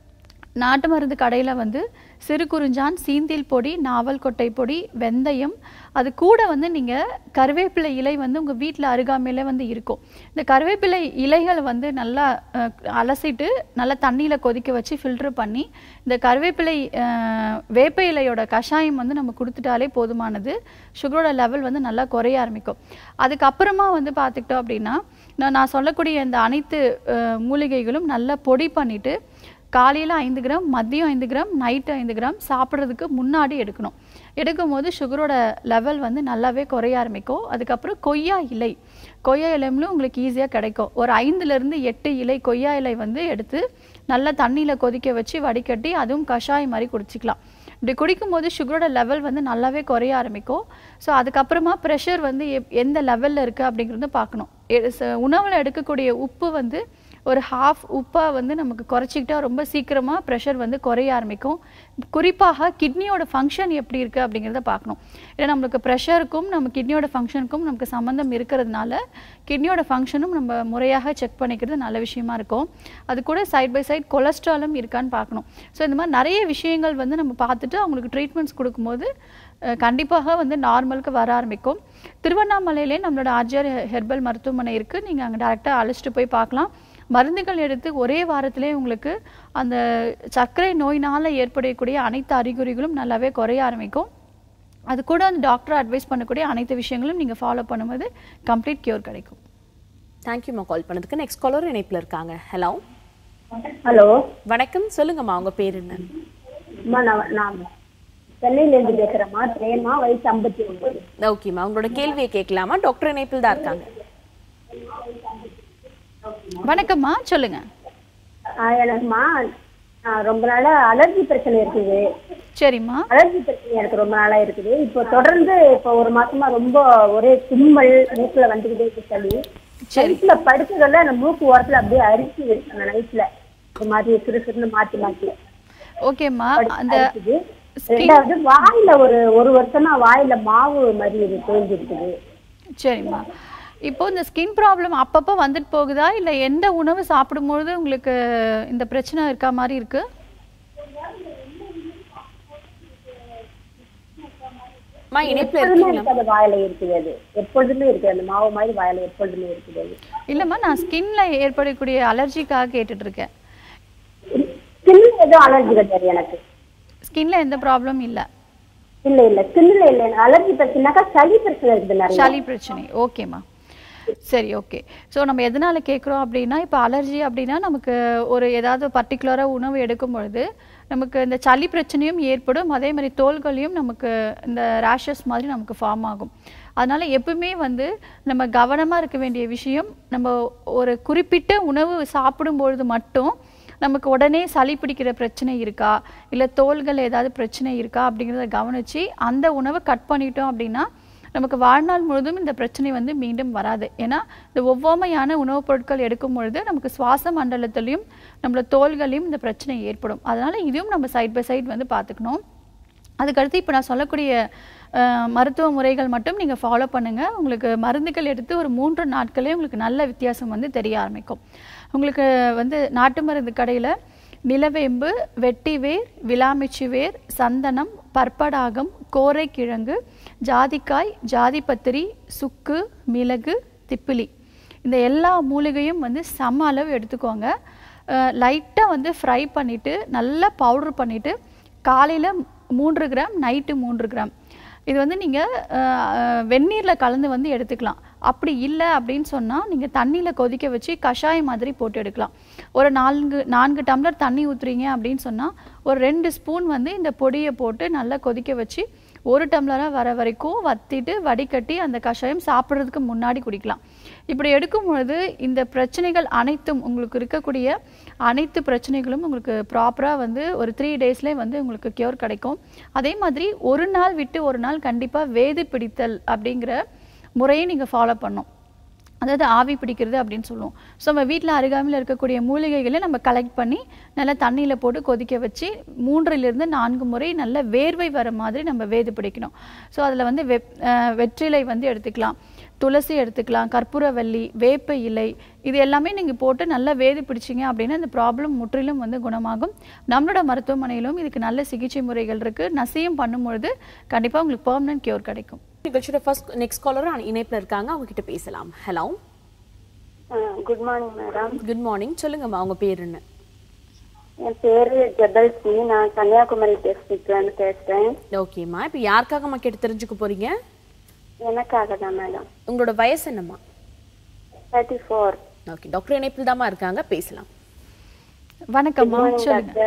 நாட்டு மருந்து கடையில் வந்து சிறு குறிஞ்சான் சீந்தில் பொடி நாவல் கொட்டை பொடி வெந்தயம் அது கூட வந்து நீங்கள் கருவேப்பிலை இலை வந்து உங்கள் வீட்டில் அருகாமையில் வந்து இருக்கும் இந்த கருவேப்பிலை இலைகளை வந்து நல்லா அஹ், அலசிட்டு நல்லா தண்ணியில் கொதிக்க வச்சு ஃபில்டர் பண்ணி இந்த கருவேப்பிலை அஹ், வேப்ப இலையோட கஷாயம் வந்து நம்ம கொடுத்துட்டாலே போதுமானது சுகரோட லெவல் வந்து நல்லா குறைய ஆரம்பிக்கும் அதுக்கப்புறமா வந்து பார்த்துக்கிட்டோம் அப்படின்னா நான் நான் சொல்லக்கூடிய இந்த அனைத்து அஹ், மூலிகைகளும் நல்லா பொடி பண்ணிட்டு காலையில் ஐந்து கிராம் மதியம் ஐந்து கிராம் நைட்டு ஐந்து கிராம் சாப்பிட்றதுக்கு முன்னாடி எடுக்கணும் எடுக்கும்போது சுகரோட லெவல் வந்து நல்லாவே குறைய ஆரம்பிக்கும் அதுக்கப்புறம் கொய்யா இலை கொய்யா இலைகளும் உங்களுக்கு ஈஸியாக கிடைக்கும் ஒரு ஐந்துலேருந்து எட்டு இலை கொய்யா இலை வந்து எடுத்து நல்லா தண்ணியில் கொதிக்க வச்சு வடிகட்டி அதுவும் கஷாயம் மாதிரி குடிச்சிக்கலாம் இப்படி குடிக்கும்போது சுகரோட லெவல் வந்து நல்லாவே குறைய ஆரம்பிக்கும் ஸோ அதுக்கப்புறமா ப்ரெஷர் வந்து எப்- எந்த லெவலில் இருக்குது அப்படிங்கிறத பார்க்கணும் உணவில் எடுக்கக்கூடிய உப்பு வந்து ஒரு ஹாஃப் உப்பை வந்து நமக்கு குறைச்சிக்கிட்டா ரொம்ப சீக்கிரமாக ப்ரெஷர் வந்து குறைய ஆரம்பிக்கும் குறிப்பாக கிட்னியோட ஃபங்க்ஷன் எப்படி இருக்குது அப்படிங்கிறத பார்க்கணும் ஏன்னா நம்மளுக்கு ப்ரெஷருக்கும் நம்ம கிட்னியோட ஃபங்க்ஷனுக்கும் நமக்கு சம்மந்தம் இருக்கிறதுனால கிட்னியோட ஃபங்க்ஷனும் நம்ம முறையாக செக் பண்ணிக்கிறது நல்ல விஷயமா இருக்கும் அது கூட சைட் பை சைட் கொலஸ்ட்ராலும் இருக்கான்னு பார்க்கணும் ஸோ இந்த மாதிரி நிறைய விஷயங்கள் வந்து நம்ம பார்த்துட்டு அவங்களுக்கு ட்ரீட்மெண்ட்ஸ் கொடுக்கும்போது அஹ், கண்டிப்பாக வந்து நார்மலுக்கு வர ஆரம்பிக்கும் திருவண்ணாமலையிலே நம்மளோட ஆர்ஜிஆர் ஹெர்பல் மருத்துவமனை இருக்குது நீங்கள் அங்கே டேரெக்டாக அழைச்சிட்டு போய் பார்க்கலாம் மருந்துகள் எடுத்து ஒரே வாரத்திலே உங்களுக்கு அந்த சர்க்கரை நோயினால் ஏற்படக்கூடிய அனைத்து அறிகுறிகளும் நல்லாவே குறைய ஆரம்பிக்கும் அது கூட அந்த டாக்டர் அட்வைஸ் பண்ணக்கூடிய அனைத்து விஷயங்களும் நீங்கள் ஃபாலோ பண்ணும்போது கம்ப்ளீட் கியூர் கிடைக்கும் தேங்க்யூம்மா கால் பண்ணதுக்கு நெக்ஸ்ட் காலர் இணைப்பில் இருக்காங்க ஹலோ ஹலோ வணக்கம் சொல்லுங்கம்மா உங்க பேர் என்ன அம்மா நான் நான் சென்னையில இருந்து பேசுறேம்மா பிரேமா வயசு ஐம்பத்தி ஒன்பது ஓகேம்மா உங்களோட கேள்வியை கேட்கலாமா டாக்டர் இணைப்பில் தான் இருக்காங்க வணக்கம்மா சொல்லுங்க ஆஹ் எனக்குமா ஆஹ் ரொம்ப நாளா அலர்ஜி பிரச்சனை இருக்குது சரிம்மா அலர்ஜி பிரச்சனை எனக்கு ரொம்ப நாளா இருக்குது இப்போ தொடர்ந்து இப்போ ஒரு மாசமா ரொம்ப ஒரே தும்மல் மூக்குல வந்துகிட்டே இருக்கு சளி சரி நைட்ல படுக்கிறதுல அந்த மூக்கு ஓரத்துல அப்படியே அரிசி அந்த நைட்ல ஒரு மாதிரி சிறு சிறுன்னு மாத்தி மாத்தி ஓகேம்மா அந்த அரிக்குது ரெண்டாவது வாயில ஒரு ஒரு வருஷமா வாயில மாவு மாதிரி இது தேஞ்சிருக்குது சரிம்மா இப்போ இந்த ஸ்கின் ப்ராப்ளம் அப்பப்போ வந்துட்டு போகுதா இல்லை எந்த உணவு சாப்பிடும்போது உங்களுக்கு இந்த பிரச்சனை இருக்கா மாதிரி இருக்கு மா இணைப்புல எப்பொழுதுமே இருக்கீங்களா எனக்கு அது வாயில இருக்குது அது எப்பொழுதுமே இருக்குது அந்த மாவு மாதிரி வாயில எப்பொழுதுமே இருக்குது அது இல்லைம்மா நான் ஸ்கின்ல ஏற்படக்கூடிய அலர்ஜிக்காக கேட்டுட்டு இருக்கேன் ஸ்கின்ல எதுவும் அலர்ஜி கிடையாது எனக்கு ஸ்கின்ல எந்த ப்ராப்ளம் இல்லை இல்ல இல்ல ஸ்கின்ல இல்ல எனக்கு அலர்ஜி பிரச்சனைனாக்கா சளி பிரச்சனை இருக்குது நிறைய சளி பிரச்சனை ஓகேம்மா சரி ஓகே ஸோ நம்ம எதனால கேட்குறோம் அப்படின்னா இப்போ அலர்ஜி அப்படின்னா நமக்கு ஒரு ஏதாவது பர்டிகுலராக உணவு எடுக்கும் பொழுது நமக்கு இந்த சளி பிரச்சனையும் ஏற்படும் அதே மாதிரி தோல்களையும் நமக்கு இந்த ரேஷஸ் மாதிரி நமக்கு ஃபார்ம் ஆகும் அதனால எப்பவுமே வந்து நம்ம கவனமாக இருக்க வேண்டிய விஷயம் நம்ம ஒரு குறிப்பிட்ட உணவு சாப்பிடும் பொழுது மட்டும் நமக்கு உடனே சளி பிடிக்கிற பிரச்சனை இருக்கா இல்லை தோள்கள் ஏதாவது பிரச்சனை இருக்கா அப்படிங்கிறத கவனிச்சு அந்த உணவை கட் பண்ணிட்டோம் அப்படின்னா நமக்கு வாழ்நாள் முழுதும் இந்த பிரச்சனை வந்து மீண்டும் வராது ஏன்னா இந்த ஒவ்வாமையான உணவுப் பொருட்கள் எடுக்கும் பொழுது நமக்கு சுவாச மண்டலத்திலையும் நம்மள தோள்களையும் இந்த பிரச்சனை ஏற்படும் அதனால இதுவும் நம்ம சைட் பை சைடு வந்து பார்த்துக்கணும் அதுக்கடுத்து இப்போ நான் சொல்லக்கூடிய அஹ், மருத்துவ முறைகள் மட்டும் நீங்கள் ஃபாலோ பண்ணுங்கள் உங்களுக்கு மருந்துகள் எடுத்து ஒரு மூன்று நாட்களே உங்களுக்கு நல்ல வித்தியாசம் வந்து தெரிய ஆரம்பிக்கும் உங்களுக்கு வந்து நாட்டு மருந்து கடையில் நிலவேம்பு வெட்டிவேர் விலாமிச்சி வேர் சந்தனம் பற்படாகம் கோரைக்கிழங்கு ஜாதிக்காய் ஜாதிபத்திரி சுக்கு மிளகு திப்பிலி இந்த எல்லா மூலிகையும் வந்து சம அளவு எடுத்துக்கோங்க லைட்டாக வந்து ஃப்ரை பண்ணிவிட்டு நல்லா பவுடர் பண்ணிவிட்டு காலையில் மூன்று கிராம் நைட்டு மூன்று கிராம் இது வந்து நீங்கள் வெந்நீரில் கலந்து வந்து எடுத்துக்கலாம் அப்படி இல்லை அப்படின்னு சொன்னால் நீங்கள் தண்ணியில் கொதிக்க வச்சு கஷாயம் மாதிரி போட்டு எடுக்கலாம் ஒரு நான்கு நான்கு டம்ளர் தண்ணி ஊற்றுறீங்க அப்படின்னு சொன்னால் ஒரு ரெண்டு ஸ்பூன் வந்து இந்த பொடியை போட்டு நல்லா கொதிக்க வச்சு ஒரு டம்ளராக வர வரைக்கும் வத்திட்டு வடிகட்டி அந்த கஷாயம் சாப்பிட்றதுக்கு முன்னாடி குடிக்கலாம் இப்படி எடுக்கும் பொழுது இந்த பிரச்சனைகள் அனைத்தும் உங்களுக்கு இருக்கக்கூடிய அனைத்து பிரச்சனைகளும் உங்களுக்கு ப்ராப்பராக வந்து ஒரு த்ரீ டேஸ்லேயே வந்து உங்களுக்கு கியூர் கிடைக்கும் அதே மாதிரி ஒரு நாள் விட்டு ஒரு நாள் கண்டிப்பாக வேது பிடித்தல் அப்படிங்கிற முறையை நீங்கள் ஃபாலோ பண்ணணும் அதாவது ஆவி பிடிக்கிறது அப்படின்னு சொல்லுவோம் ஸோ நம்ம வீட்டில் அருகாமையில் இருக்கக்கூடிய மூலிகைகளை நம்ம கலெக்ட் பண்ணி நல்லா தண்ணியில் போட்டு கொதிக்க வச்சு மூன்றிலிருந்து நான்கு முறை நல்ல வேர்வை வர மாதிரி நம்ம வேது பிடிக்கணும் ஸோ அதில் வந்து வெப் அஹ் வெற்றிலை வந்து எடுத்துக்கலாம் துளசி எடுத்துக்கலாம் கற்பூரவல்லி வேப்ப இலை இது எல்லாமே நீங்கள் போட்டு நல்லா வேது பிடிச்சிங்க அப்படின்னா இந்த ப்ராப்ளம் முற்றிலும் வந்து குணமாகும் நம்மளோட மருத்துவமனையிலும் இதுக்கு நல்ல சிகிச்சை முறைகள் இருக்குது நசியம் பண்ணும்பொழுது கண்டிப்பாக உங்களுக்கு பெர்மனன்ட் கியூர் கிடைக்கும் நிகழ்ச்சியோட ஃபர்ஸ்ட் நெக்ஸ்ட் காலரும் இணைப்புல இருக்காங்க அவங்க கிட்ட பேசலாம் hello good morning madam good morning சொல்லுங்கம்மா உங்க பேர் என்ன என் பேரு ஜெபல்சி நான் கன்னியாகுமரி டிஸ்ட்ரிக்ட்ல இருந்து பேசுறேன் ஓகேம்மா இப்போ யாருக்காகம்மா கேட்டு தெரிஞ்சுக்க போறீங்க எனக்காக தான் மேடம் உங்களோட வயசு என்னம்மா தேர்ட்டி ஃபோர் ஓகே டாக்டர் இணைப்பில் தாம்மா இருக்காங்க பேசலாம் வணக்கம்மா சொல்லுங்க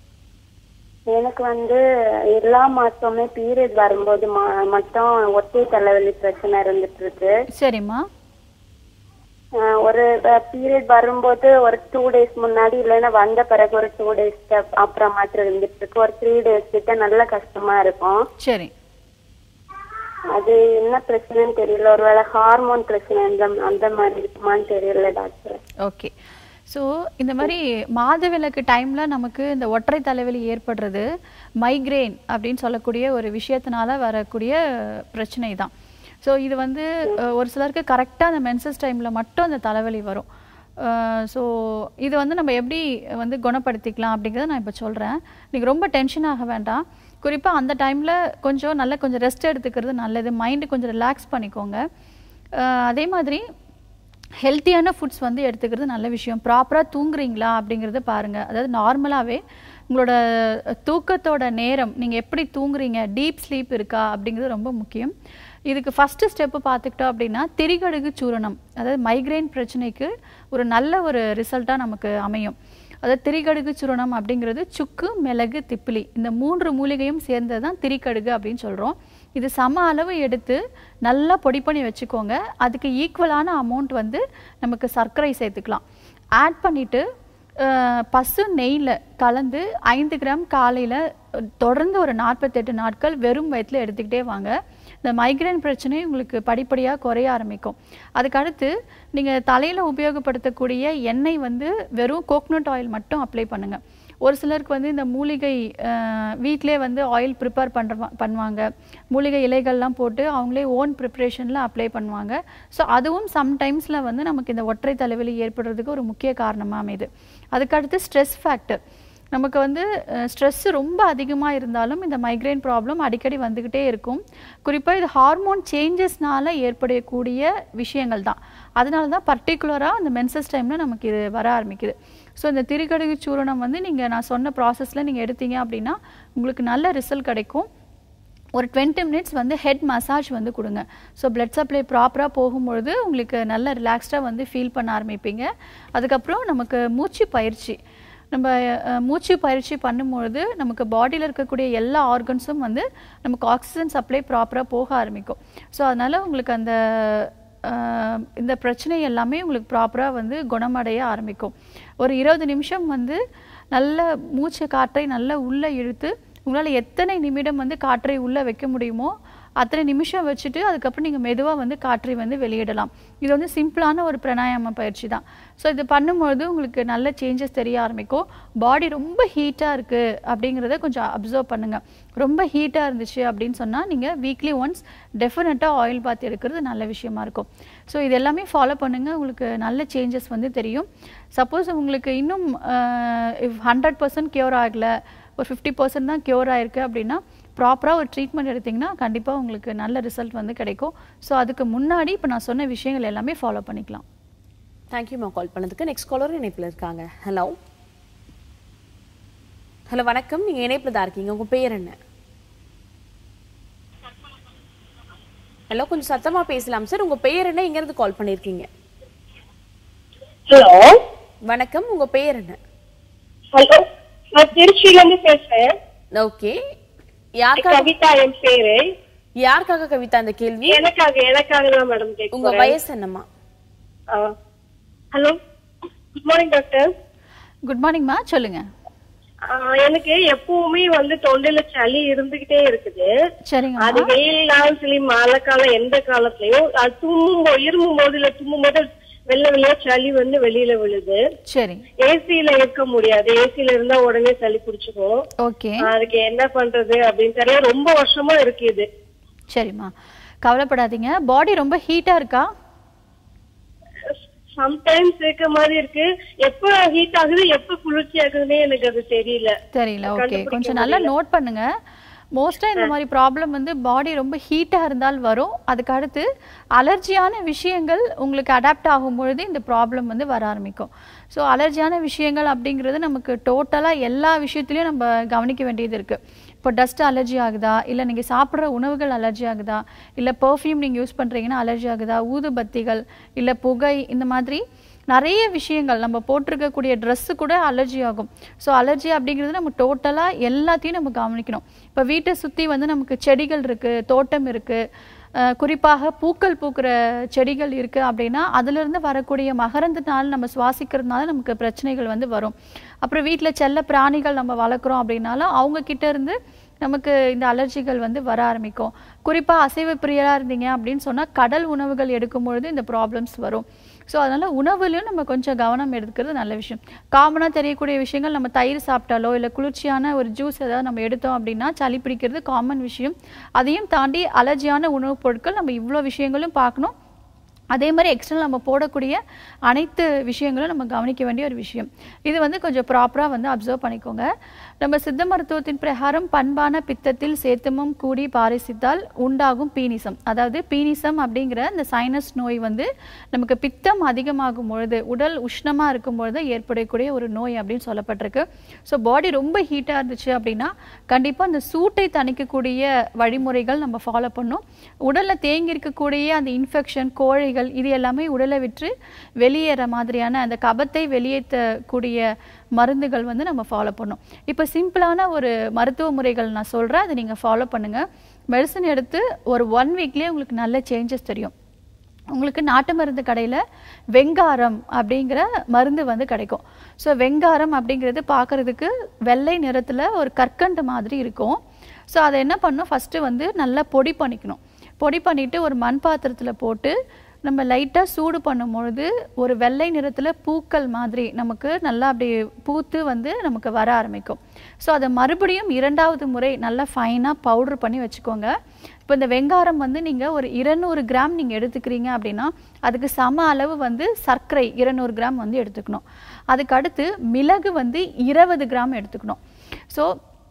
எனக்கு வந்து எல்லா மாசமுமே பீரியட் வரும்போது ம- மட்டும் ஒற்றை தலைவலி பிரச்சனை இருந்துட்டு இருக்கு சரிம்மா ஆஹ் ஒரு பீரியட் வரும்போது ஒரு டூ டேஸ் முன்னாடி இல்லைன்னா வந்த பிறகு ஒரு டூ டேஸ் அப்புறமாட்டு இருந்துட்டு இருக்கு ஒரு த்ரீ டேஸ் கிட்ட நல்ல கஷ்டமா இருக்கும் சரி அது என்ன பிரச்சனைன்னு தெரியல ஒருவேளை ஹார்மோன் பிரச்சனை அந்த அந்த மாதிரி இருக்குமான்னு தெரியல டாக்டர் ஓகே ஸோ இந்த மாதிரி மாதவிலக்கு டைமில் நமக்கு இந்த ஒற்றை தலைவலி ஏற்படுறது மைக்ரேன் அப்படின்னு சொல்லக்கூடிய ஒரு விஷயத்தினால வரக்கூடிய பிரச்சனை தான் ஸோ இது வந்து அஹ், ஒரு சிலருக்கு கரெக்டாக அந்த மென்சஸ் டைமில் மட்டும் அந்த தலைவலி வரும் ஸோ இது வந்து நம்ம எப்படி வந்து குணப்படுத்திக்கலாம் அப்படிங்கிறத நான் இப்போ சொல்கிறேன் நீங்கள் ரொம்ப டென்ஷன் ஆக வேண்டாம் குறிப்பாக அந்த டைமில் கொஞ்சம் நல்ல கொஞ்சம் ரெஸ்ட் எடுத்துக்கிறது நல்லது மைண்டு கொஞ்சம் ரிலாக்ஸ் பண்ணிக்கோங்க அஹ், அதே மாதிரி ஹெல்த்தியான ஃபுட்ஸ் வந்து எடுத்துக்கிறது நல்ல விஷயம் ப்ராப்பராக தூங்குறீங்களா அப்படிங்கிறத பாருங்கள் அதாவது நார்மலாகவே உங்களோட தூக்கத்தோட நேரம் நீங்கள் எப்படி தூங்குறீங்க டீப் ஸ்லீப் இருக்கா அப்படிங்கிறது ரொம்ப முக்கியம் இதுக்கு ஃபஸ்ட்டு ஸ்டெப்பு பார்த்துக்கிட்டோம் அப்படின்னா திரிகடுகு சூரணம் அதாவது மைக்ரைன் பிரச்சனைக்கு ஒரு நல்ல ஒரு ரிசல்ட்டாக நமக்கு அமையும் அதாவது திரிகடுகு சூரணம் அப்படிங்கிறது சுக்கு மிளகு திப்பிலி இந்த மூன்று மூலிகையும் சேர்ந்தது தான் திரிகடுகு அப்படின்னு சொல்கிறோம் இது சம அளவு எடுத்து நல்லா பொடி பண்ணி வச்சுக்கோங்க அதுக்கு ஈக்குவலான அமௌண்ட் வந்து நமக்கு சர்க்கரை சேர்த்துக்கலாம் ஆட் பண்ணிவிட்டு பசு நெய்யில் கலந்து ஐந்து கிராம் காலையில் தொடர்ந்து ஒரு நாற்பத்தெட்டு நாட்கள் வெறும் வயிற்றில் எடுத்துக்கிட்டே வாங்க இந்த மைக்ரேன் பிரச்சனை உங்களுக்கு படிப்படியாக குறைய ஆரம்பிக்கும் அதுக்கடுத்து நீங்கள் தலையில் உபயோகப்படுத்தக்கூடிய எண்ணெய் வந்து வெறும் கோக்னட் ஆயில் மட்டும் அப்ளை பண்ணுங்கள் ஒரு சிலருக்கு வந்து இந்த மூலிகை வீட்டிலே வந்து ஆயில் ப்ரிப்பேர் பண்ணுற பண்ணுவாங்க மூலிகை இலைகள்லாம் போட்டு அவங்களே ஓன் ப்ரிப்ரேஷனில் அப்ளை பண்ணுவாங்க ஸோ அதுவும் சம்டைம்ஸில் வந்து நமக்கு இந்த ஒற்றை தலைவலி ஏற்படுறதுக்கு ஒரு முக்கிய காரணமாக அமையுது அதுக்கடுத்து ஸ்ட்ரெஸ் ஃபேக்டர் நமக்கு வந்து ஸ்ட்ரெஸ் ரொம்ப அதிகமாக இருந்தாலும் இந்த மைக்ரைன் ப்ராப்ளம் அடிக்கடி வந்துக்கிட்டே இருக்கும் குறிப்பாக இது ஹார்மோன் சேஞ்சஸ்னால ஏற்படக்கூடிய விஷயங்கள் தான் அதனால தான் பர்டிகுலராக அந்த மென்சஸ் டைமில் நமக்கு இது வர ஆரம்பிக்குது ஸோ இந்த திரிகடுகு சூரணம் வந்து நீங்கள் நான் சொன்ன ப்ராசஸில் நீங்கள் எடுத்தீங்க அப்படின்னா உங்களுக்கு நல்ல ரிசல்ட் கிடைக்கும் ஒரு டுவெண்ட்டி மினிட்ஸ் வந்து ஹெட் மசாஜ் வந்து கொடுங்க ஸோ பிளட் சப்ளை ப்ராப்பராக போகும்பொழுது உங்களுக்கு நல்ல ரிலாக்ஸ்டாக வந்து ஃபீல் பண்ண ஆரம்பிப்பீங்க அதுக்கப்புறம் நமக்கு மூச்சு பயிற்சி நம்ம அஹ், மூச்சு பயிற்சி பண்ணும்பொழுது நமக்கு பாடியில் இருக்கக்கூடிய எல்லா ஆர்கன்ஸும் வந்து நமக்கு ஆக்சிஜன் சப்ளை ப்ராப்பராக போக ஆரம்பிக்கும் ஸோ அதனால் உங்களுக்கு அந்த அஹ், இந்த பிரச்சனை எல்லாமே உங்களுக்கு ப்ராப்பராக வந்து குணமடைய ஆரம்பிக்கும் ஒரு இருபது நிமிஷம் வந்து நல்ல மூச்சு காற்றை நல்லா உள்ளே இழுத்து உங்களால் எத்தனை நிமிடம் வந்து காற்றை உள்ளே வைக்க முடியுமோ அத்தனை நிமிஷம் வச்சுட்டு அதுக்கப்புறம் நீங்கள் மெதுவாக வந்து காற்றை வந்து வெளியிடலாம் இது வந்து சிம்பிளான ஒரு பிராணாயாம பயிற்சி தான் ஸோ இது பண்ணும்பொழுது உங்களுக்கு நல்ல சேஞ்சஸ் தெரிய ஆரம்பிக்கும் பாடி ரொம்ப ஹீட்டாக இருக்குது அப்படிங்கிறத கொஞ்சம் அப்சர்வ் பண்ணுங்கள் ரொம்ப ஹீட்டாக இருந்துச்சு அப்படின்னு சொன்னால் நீங்கள் வீக்லி ஒன்ஸ் டெஃபினட்டாக ஆயில் பாத் எடுக்கிறது நல்ல விஷயமா இருக்கும் ஸோ இது எல்லாமே ஃபாலோ பண்ணுங்கள் உங்களுக்கு நல்ல சேஞ்சஸ் வந்து தெரியும் சப்போஸ் உங்களுக்கு இன்னும் ஹண்ட்ரட் பர்சன்ட் க்யூர் ஆகலை ஒரு ஃபிஃப்டி பர்சன்ட் தான் க்யூர் ஆயிருக்கு அப்படின்னா ப்ராப்பராக ஒரு ட்ரீட்மெண்ட் எடுத்திங்கன்னா கண்டிப்பாக உங்களுக்கு நல்ல ரிசல்ட் வந்து கிடைக்கும் ஸோ அதுக்கு முன்னாடி இப்போ நான் சொன்ன விஷயங்கள் எல்லாமே ஃபாலோ பண்ணிக்கலாம் தேங்க்யூமா கால் பண்ணதுக்கு நெக்ஸ்ட் காலர் இணைப்பில் இருக்காங்க ஹலோ ஹலோ வணக்கம் நீங்க இணைப்பில் தான் இருக்கீங்க உங்க பேர் என்ன ஹலோ கொஞ்சம் சத்தமா பேசலாம் சார் உங்க பெயர் என்ன இங்க இருந்து கால் பண்ணிருக்கீங்க ஹலோ வணக்கம் உங்க பெயர் என்ன ஹலோ நான் திருச்சியில இருந்து பேசுறேன் ஓகே யாருக்காக கவிதா என் பேரு யாருக்காக கவிதா இந்த கேள்வி எனக்காக எனக்காக தான் மேடம் கேட்க உங்க வயசு என்னம்மா hello good morning doctor good மார்னிங்மா சொல்லுங்கள் எனக்கு எப்பவுமே வந்து தொண்டையில சளி இருந்துகிட்டே இருக்குது சரிங்க அது வெயில்னாலும் சரி மழை காலம் எந்த காலத்துலயும் அது தும்மும் போ- இருமும் போது இல்ல தும்மும் போது வெள்ளை வெள்ளையா சளி வந்து வெளியில விழுது சரி ஏசில இருக்க முடியாது ஏசில இருந்தா உடனே சளி பிடிச்சுக்கும் ஓகே அதுக்கு என்ன பண்றது அப்படின்னு தெரியல ரொம்ப வருஷமா இருக்கு இது சரிம்மா கவலைப்படாதீங்க பாடி ரொம்ப ஹீட்டாக இருக்கா சம்டைம்ஸ் இருக்க மாதிரி இருக்கு எப்ப ஹீட் ஆகுது எப்ப குளிர்ச்சி ஆகுதுன்னே எனக்கு அது தெரியல தெரியல ஓகே கண்டுபிடிக்க கொஞ்சம் நல்லா நோட் பண்ணுங்க மோஸ்ட்டாக இந்த மாதிரி ப்ராப்ளம் வந்து பாடி ரொம்ப ஹீட்டாக இருந்தால் வரும் அதுக்கு அடுத்து அலர்ஜியான விஷயங்கள் உங்களுக்கு அடாப்ட் ஆகும் பொழுது இந்த ப்ராப்ளம் வந்து வர ஆரம்பிக்கும் ஸோ அலர்ஜியான விஷயங்கள் அப்படிங்கிறது நமக்கு டோட்டலாக எல்லா விஷயத்துலையும் நம்ம கவனிக்க வேண்டியது இருக்குது இப்போ டஸ்ட் அலர்ஜி ஆகுதா இல்லை நீங்கள் சாப்பிட்ற உணவுகள் அலர்ஜி ஆகுதா இல்லை பெர்ஃப்யூம் நீங்கள் யூஸ் பண்ணுறீங்கன்னா அலர்ஜி ஆகுதா ஊதுபத்திகள் இல்லை புகை இந்த மாதிரி நிறைய விஷயங்கள் நம்ம போட்டிருக்கக்கூடிய ட்ரெஸ்ஸு கூட அலர்ஜி ஆகும் ஸோ அலர்ஜி அப்படிங்கிறது நம்ம டோட்டலாக எல்லாத்தையும் நம்ம கவனிக்கணும் இப்போ வீட்டை சுற்றி வந்து நமக்கு செடிகள் இருக்குது தோட்டம் இருக்குது குறிப்பாக பூக்கள் பூக்கிற செடிகள் இருக்குது அப்படின்னா அதிலிருந்து வரக்கூடிய மகரந்தனால நம்ம சுவாசிக்கிறதுனால நமக்கு பிரச்சனைகள் வந்து வரும் அப்புறம் வீட்டில் செல்ல பிராணிகள் நம்ம வளர்க்குறோம் அப்படின்னாலும் அவங்க கிட்ட இருந்து நமக்கு இந்த அலர்ஜிகள் வந்து வர ஆரம்பிக்கும் குறிப்பாக அசைவ பிரியராக இருந்தீங்க அப்படின்னு சொன்னால் கடல் உணவுகள் எடுக்கும் பொழுது இந்த ப்ராப்ளம்ஸ் வரும் ஸோ அதனால் உணவுலையும் நம்ம கொஞ்சம் கவனம் எடுக்கிறது நல்ல விஷயம் காமனாக தெரியக்கூடிய விஷயங்கள் நம்ம தயிர் சாப்பிட்டாலோ இல்லை குளிர்ச்சியான ஒரு ஜூஸ் ஏதாவது நம்ம எடுத்தோம் அப்படின்னா சளி பிடிக்கிறது காமன் விஷயம் அதையும் தாண்டி அலர்ஜியான உணவுப் பொருட்கள் நம்ம இவ்வளோ விஷயங்களும் பார்க்கணும் அதே மாதிரி எக்ஸ்டர்னல் நம்ம போடக்கூடிய அனைத்து விஷயங்களும் நம்ம கவனிக்க வேண்டிய ஒரு விஷயம் இது வந்து கொஞ்சம் ப்ராப்பராக வந்து அப்சர்வ் பண்ணிக்கோங்க நம்ம சித்த மருத்துவத்தின் பிரகாரம் பண்பான பித்தத்தில் சேத்தமும் கூடி பாரிசித்தால் உண்டாகும் பீனிசம் அதாவது பீனிசம் அப்படிங்கிற இந்த சைனஸ் நோய் வந்து நமக்கு பித்தம் அதிகமாகும் பொழுது உடல் உஷ்ணமாக இருக்கும் பொழுது ஏற்படக்கூடிய ஒரு நோய் அப்படின்னு சொல்லப்பட்டிருக்கு ஸோ பாடி ரொம்ப ஹீட்டாக இருந்துச்சு அப்படின்னா கண்டிப்பாக அந்த சூட்டை தணிக்கக்கூடிய வழிமுறைகள் நம்ம ஃபாலோ பண்ணணும் உடலில் தேங்கி இருக்கக்கூடிய அந்த இன்ஃபெக்ஷன் கோழைகள் இது எல்லாமே உடலை விட்டு வெளியேற மாதிரியான அந்த கபத்தை வெளியேற்றக்கூடிய மருந்துகள் வந்து நம்ம ஃபாலோ பண்ணணும் இப்போ சிம்பிளான ஒரு மருத்துவ முறைகள் நான் சொல்கிறேன் அதை நீங்கள் ஃபாலோ பண்ணுங்கள் மெடிசன் எடுத்து ஒரு ஒன் வீக்லேயே உங்களுக்கு நல்ல சேஞ்சஸ் தெரியும் உங்களுக்கு நாட்டு மருந்து கடையில் வெங்காரம் அப்படிங்கிற மருந்து வந்து கிடைக்கும் ஸோ வெங்காரம் அப்படிங்கிறது பார்க்குறதுக்கு வெள்ளை நிறத்தில் ஒரு கற்கண்டு மாதிரி இருக்கும் ஸோ அதை என்ன பண்ணணும் ஃபஸ்ட்டு வந்து நல்லா பொடி பண்ணிக்கணும் பொடி பண்ணிவிட்டு ஒரு மண் பாத்திரத்தில் போட்டு நம்ம லைட்டாக சூடு பண்ணும்பொழுது ஒரு வெள்ளை நிறத்தில் பூக்கள் மாதிரி நமக்கு நல்லா அப்படி பூத்து வந்து நமக்கு வர ஆரம்பிக்கும் ஸோ அதை மறுபடியும் இரண்டாவது முறை நல்லா ஃபைனாக பவுடர் பண்ணி வச்சுக்கோங்க இப்போ இந்த வெங்காரம் வந்து நீங்கள் ஒரு இருநூறு கிராம் நீங்கள் எடுத்துக்கிறீங்க அப்படின்னா அதுக்கு சம அளவு வந்து சர்க்கரை இருநூறு கிராம் வந்து எடுத்துக்கணும் அதுக்கு அடுத்து மிளகு வந்து இருபது கிராம் எடுத்துக்கணும் ஸோ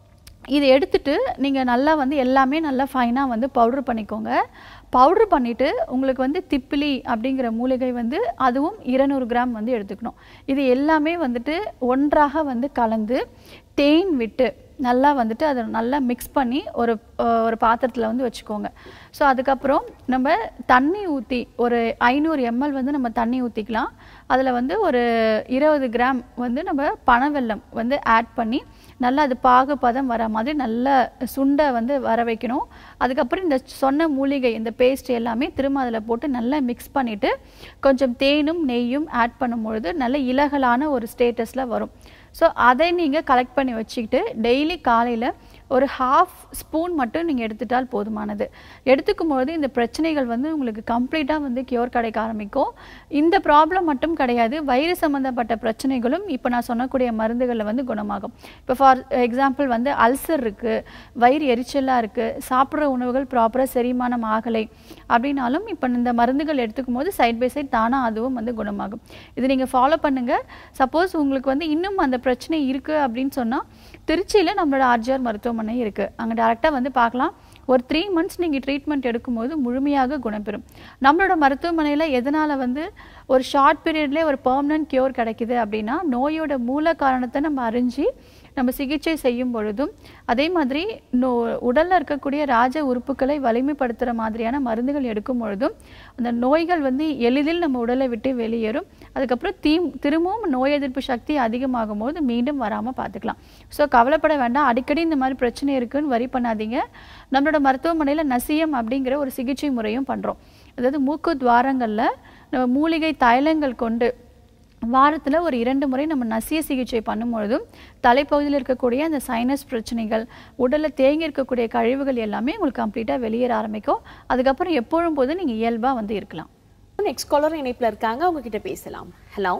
இது எடுத்துட்டு நீங்கள் நல்லா வந்து எல்லாமே நல்லா ஃபைனாக வந்து பவுடர் பண்ணிக்கோங்க பவுடர் பண்ணிவிட்டு உங்களுக்கு வந்து திப்பிலி அப்படிங்கிற மூலிகை வந்து அதுவும் இருநூறு கிராம் வந்து எடுத்துக்கணும் இது எல்லாமே வந்துட்டு ஒன்றாக வந்து கலந்து தேன் விட்டு நல்லா வந்துட்டு அதை நல்லா மிக்ஸ் பண்ணி ஒரு அஹ், ஒரு பாத்திரத்தில் வந்து வச்சுக்கோங்க ஸோ அதுக்கப்புறம் நம்ம தண்ணி ஊற்றி ஒரு ஐநூறு எம்எல் வந்து நம்ம தண்ணி ஊற்றிக்கலாம் அதில் வந்து ஒரு இருபது கிராம் வந்து நம்ம பனவெல்லம் வந்து ஆட் பண்ணி நல்லா அது பாகு பதம் வர மாதிரி நல்லா சுண்டை வந்து வர வைக்கணும் அதுக்கப்புறம் இந்த சொன்ன மூலிகை இந்த பேஸ்ட் எல்லாமே திரும்ப அதில் போட்டு நல்லா மிக்ஸ் பண்ணிவிட்டு கொஞ்சம் தேனும் நெய்யும் ஆட் பண்ணும்பொழுது நல்ல இலகலான ஒரு ஸ்டேட்டஸில் வரும் ஸோ அதை நீங்கள் கலெக்ட் பண்ணி வச்சுக்கிட்டு டெய்லி காலையில் ஒரு ஹாஃப் ஸ்பூன் மட்டும் நீங்கள் எடுத்துட்டால் போதுமானது எடுத்துக்கும் பொழுது இந்த பிரச்சனைகள் வந்து உங்களுக்கு கம்ப்ளீட்டாக வந்து கியூர் கிடைக்க ஆரம்பிக்கும் இந்த ப்ராப்ளம் மட்டும் கிடையாது வயிறு சம்மந்தப்பட்ட பிரச்சனைகளும் இப்போ நான் சொன்னக்கூடிய மருந்துகளில் வந்து குணமாகும் இப்போ ஃபார் எக்ஸாம்பிள் வந்து அல்சர் இருக்குது வயிறு எரிச்சலாக இருக்குது சாப்பிட்ற உணவுகள் ப்ராப்பராக செரிமானம் ஆகலை அப்படின்னாலும் இப்போ இந்த மருந்துகள் எடுத்துக்கும் போது சைட் பை சைட் தானாக அதுவும் வந்து குணமாகும் இது நீங்கள் ஃபாலோ பண்ணுங்கள் சப்போஸ் உங்களுக்கு வந்து இன்னும் அந்த பிரச்சனை இருக்குது அப்படின்னு சொன்னால் திருச்சியில் நம்மளோட ஆர்ஜிஆர் மருத்துவமனை இருக்குது அங்கே டேரெக்டாக வந்து பார்க்கலாம் ஒரு த்ரீ மந்த்ஸ் நீங்கள் ட்ரீட்மெண்ட் எடுக்கும்போது முழுமையாக குணப்பெறும் நம்மளோட மருத்துவமனையில் எதனால் வந்து ஒரு ஷார்ட் பீரியட்லேயே ஒரு பெர்மனன்ட் கியூர் கிடைக்குது அப்படின்னா நோயோட மூல காரணத்தை நம்ம அறிஞ்சு நம்ம சிகிச்சை செய்யும் பொழுதும் அதே மாதிரி நோ உடலில் இருக்கக்கூடிய ராஜ உறுப்புகளை வலிமைப்படுத்துகிற மாதிரியான மருந்துகள் எடுக்கும் பொழுதும் அந்த நோய்கள் வந்து எளிதில் நம்ம உடலை விட்டு வெளியேறும் அதுக்கப்புறம் தீ திரும்பவும் நோய் எதிர்ப்பு சக்தி அதிகமாகும் போது மீண்டும் வராமல் பார்த்துக்கலாம் ஸோ கவலைப்பட வேண்டாம் அடிக்கடி இந்த மாதிரி பிரச்சனை இருக்குன்னு வரி பண்ணாதீங்க நம்மளோட மருத்துவமனையில் நசியம் அப்படிங்கிற ஒரு சிகிச்சை முறையும் பண்ணுறோம் அதாவது மூக்கு துவாரங்களில் நம்ம மூலிகை தைலங்கள் கொண்டு வாரத்தில் ஒரு இரண்டு முறை நம்ம நசிய சிகிச்சை பண்ணும்பொழுதும் தலைப்பகுதியில் இருக்கக்கூடிய அந்த சைனஸ் பிரச்சனைகள் உடலில் தேங்கி இருக்கக்கூடிய கழிவுகள் எல்லாமே உங்களுக்கு கம்ப்ளீட்டாக வெளியேற ஆரம்பிக்கும் அதுக்கப்புறம் எப்பொழுதும் போது நீங்கள் இயல்பாக வந்து இருக்கலாம் நெக்ஸ்ட் காலர் இணைப்புல இருக்காங்க அவங்க கிட்ட பேசலாம் ஹலோ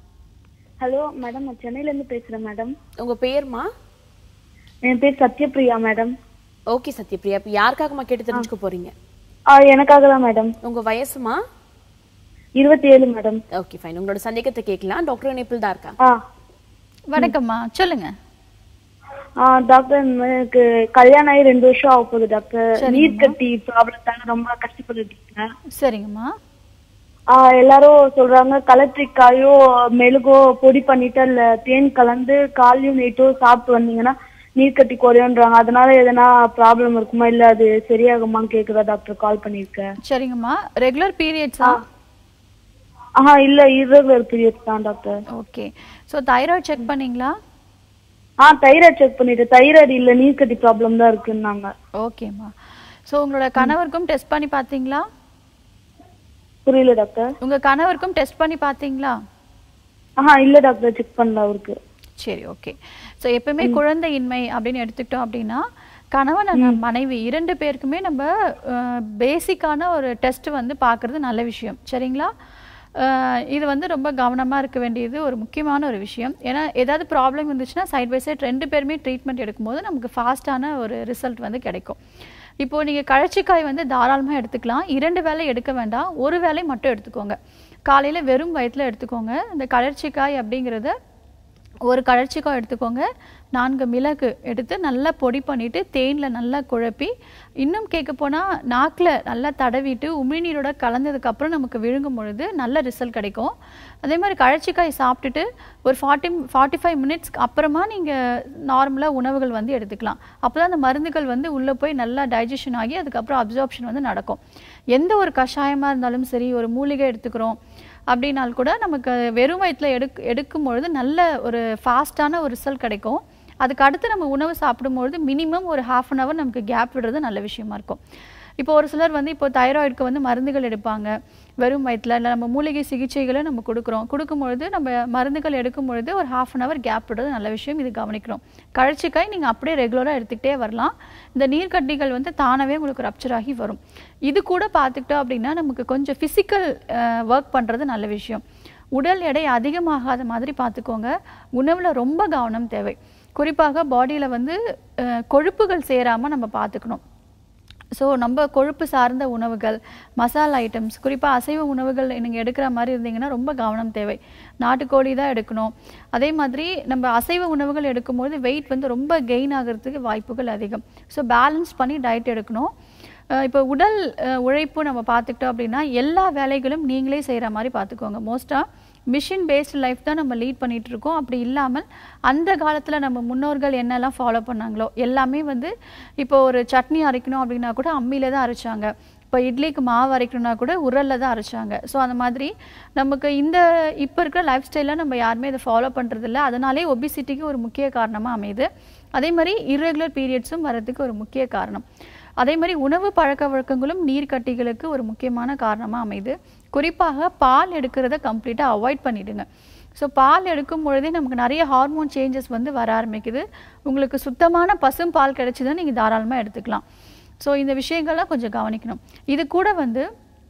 ஹலோ மேடம் நான் சென்னையில இருந்து பேசுறேன் மேடம் உங்க பேர்மா என் பேர் சத்யபிரியா மேடம் ஓகே சத்யபிரியா இப்ப யாருக்காகமா கேட்டு தெரிஞ்சுக்க போறீங்க ஆ எனக்காக தான் மேடம் உங்க வயசுமா இருபத்தி ஏழு மேடம் ஓகே ஃபைன் உங்களோட சந்தேகத்தை கேட்கலாம் டாக்டர் இணைப்பில் தான் இருக்காங்க ஆ வணக்கம்மா சொல்லுங்க ஆ டாக்டர் எனக்கு கல்யாணம் ஆகி ரெண்டு வருஷம் ஆக போகுது டாக்டர் நீர் கட்டி ப்ராப்ளத்தால ரொம்ப கஷ்டப்பட்டுட்டு இருக்கேன் சரிங்கம்மா ஆ எல்லாரும் சொல்றாங்க கலத்திரிக்காயோ மெழுகோ பொடி பண்ணிட்டு அதுல தேன் கலந்து காலையும் நைட்டோ சாப்பிட்டு வந்தீங்கன்னா நீர் கட்டி குறையுன்றாங்க அதனால எதனா ப்ராப்ளம் இருக்குமா இல்ல அது சரியாகுமான்னு கேக்குதா டாக்டர் கால் பண்ணிருக்கேன் சரிங்கம்மா ரெகுலர் பீரியட்ஸா ஆஹா இல்ல irregular பீரியட்ஸ் தான் doctor okay so thyroid check பண்ணீங்களா ஆ தைராய்டு செக் பண்ணிட்டு தைராய்டு இல்ல நீர் கட்டி ப்ராப்ளம் தான் இருக்குன்னாங்க ஓகேம்மா ஸோ உங்களோட கணவருக்கும் டெஸ்ட் பண்ணி பார்த்தீங்களா புரியல டாக்டர் உங்க கணவருக்கும் டெஸ்ட் பண்ணி பார்த்தீங்களா ஆஹா இல்ல டாக்டர் செக் பண்ணல அவருக்கு சரி ஓகே ஸோ எப்பவுமே குழந்தையின்மை அப்படின்னு எடுத்துக்கிட்டோம் அப்படின்னா கணவன் and மனைவி இரண்டு பேருக்குமே நம்ம பேசிக்கான ஒரு டெஸ்ட் வந்து பார்க்கறது நல்ல விஷயம் சரிங்களா அஹ், இது வந்து ரொம்ப கவனமாக இருக்க வேண்டியது ஒரு முக்கியமான ஒரு விஷயம் ஏன்னா ஏதாவது ப்ராப்ளம் இருந்துச்சுன்னா சைட் பை சைட் ரெண்டு பேருமே ட்ரீட்மெண்ட் எடுக்கும்போது நமக்கு ஃபாஸ்ட்டான ஒரு ரிசல்ட் வந்து கிடைக்கும் இப்போ நீங்கள் கழச்சிக்காய் வந்து தாராளமாக எடுத்துக்கலாம் இரண்டு வேளை எடுக்க வேண்டாம் ஒரு வேளை மட்டும் எடுத்துக்கோங்க காலையில் வெறும் வயிற்றில் எடுத்துக்கோங்க இந்த கழற்சிக்காய் அப்படிங்கிறத ஒரு கழற்சிக்காய் எடுத்துக்கோங்க நான்கு மிளகு எடுத்து நல்லா பொடி பண்ணிட்டு தேனில் நல்லா குழப்பி இன்னும் கேட்க போனால் நாக்கில் நல்லா தடவிட்டு உமிழ்நீரோட கலந்ததுக்கப்புறம் நமக்கு விழுங்கும் பொழுது நல்ல ரிசல்ட் கிடைக்கும் அதே மாதிரி கழற்சிக்காய் சாப்பிட்டுட்டு ஒரு ஃபார்ட்டி ஃபார்ட்டி ஃபைவ் மினிட்ஸ்க்கு அப்புறமா நீங்கள் நார்மலாக உணவுகள் வந்து எடுத்துக்கலாம் அப்போ தான் அந்த மருந்துகள் வந்து உள்ளே போய் நல்லா டைஜஷன் ஆகி அதுக்கப்புறம் அப்சார்ப்ஷன் வந்து நடக்கும் எந்த ஒரு கஷாயமாக இருந்தாலும் சரி ஒரு மூலிகை எடுத்துக்கிறோம் அப்படின்னால் கூட நமக்கு வெறும் வயிற்றில் எடுக் எடுக்கும் பொழுது நல்ல ஒரு ஃபாஸ்ட்டான ஒரு ரிசல்ட் கிடைக்கும் அதுக்கு அடுத்து நம்ம உணவு சாப்பிடும்பொழுது மினிமம் ஒரு ஹாஃப் அன் ஹவர் நமக்கு கேப் விடுறது நல்ல விஷயமா இருக்கும் இப்போ ஒரு சிலர் வந்து இப்போ தைராய்டுக்கு வந்து மருந்துகள் எடுப்பாங்க வெறும் வயிற்றில் இல்லை நம்ம மூலிகை சிகிச்சைகளை நம்ம கொடுக்குறோம் கொடுக்கும்பொழுது நம்ம மருந்துகள் எடுக்கும் பொழுது ஒரு ஹாஃப் அன் ஹவர் கேப் விடுறது நல்ல விஷயம் இது கவனிக்கணும் கழிச்சிக்காய் நீங்கள் அப்படியே ரெகுலராக எடுத்துக்கிட்டே வரலாம் இந்த நீர்க்கட்டிகள் வந்து தானாகவே உங்களுக்கு ரப்சர் ஆகி வரும் இது கூட பார்த்துக்கிட்டோம் அப்படின்னா நமக்கு கொஞ்சம் ஃபிசிக்கல் ஒர்க் பண்ணுறது நல்ல விஷயம் உடல் எடை அதிகமாகாத மாதிரி பார்த்துக்கோங்க உணவில் ரொம்ப கவனம் தேவை குறிப்பாக பாடியில் வந்து அஹ், கொழுப்புகள் சேராமல் நம்ம பார்த்துக்கணும் ஸோ நம்ம கொழுப்பு சார்ந்த உணவுகள் மசாலா ஐட்டம்ஸ் குறிப்பாக அசைவ உணவுகள் நீங்கள் எடுக்கிற மாதிரி இருந்தீங்கன்னா ரொம்ப கவனம் தேவை நாட்டுக்கோழி தான் எடுக்கணும் அதே மாதிரி நம்ம அசைவ உணவுகள் எடுக்கும்போது வெயிட் வந்து ரொம்ப கெயின் ஆகிறதுக்கு வாய்ப்புகள் அதிகம் ஸோ பேலன்ஸ் பண்ணி டயட் எடுக்கணும் அஹ் இப்போ உடல் அஹ், உழைப்பு நம்ம பார்த்துக்கிட்டோம் அப்படின்னா எல்லா வேலைகளும் நீங்களே செய்கிற மாதிரி பார்த்துக்கோங்க மோஸ்ட்டாக மிஷின் பேஸ்டு லைஃப் தான் நம்ம லீட் பண்ணிட்டு இருக்கோம் அப்படி இல்லாமல் அந்த காலத்தில் நம்ம முன்னோர்கள் என்னெல்லாம் ஃபாலோ பண்ணாங்களோ எல்லாமே வந்து இப்போ ஒரு சட்னி அரைக்கணும் அப்படின்னா கூட அம்மியில தான் அரைச்சாங்க இப்போ இட்லிக்கு மாவு அரைக்கணும்னா கூட உரலில் தான் அரைச்சாங்க ஸோ அந்த மாதிரி நமக்கு இந்த இப்போ இருக்கிற லைஃப் ஸ்டைலில் நம்ம யாருமே இதை ஃபாலோ பண்ணுறதில்ல அதனாலே ஒபிசிட்டிக்கு ஒரு முக்கிய காரணமாக அமையுது அதே மாதிரி irregular பீரியட்ஸும் வர்றதுக்கு ஒரு முக்கிய காரணம் அதே மாதிரி உணவு பழக்க வழக்கங்களும் நீர்க்கட்டிகளுக்கு ஒரு முக்கியமான காரணமாக அமையுது குறிப்பாக பால் எடுக்கிறத கம்ப்ளீட்டாக அவாய்ட் பண்ணிடுங்க ஸோ பால் எடுக்கும் பொழுதே நமக்கு நிறைய ஹார்மோன் சேஞ்சஸ் வந்து வர ஆரம்பிக்குது உங்களுக்கு சுத்தமான பசும் பால் கிடைச்சதுன்னா நீங்கள் தாராளமாக எடுத்துக்கலாம் ஸோ இந்த விஷயங்கள்லாம் கொஞ்சம் கவனிக்கணும் இது கூட வந்து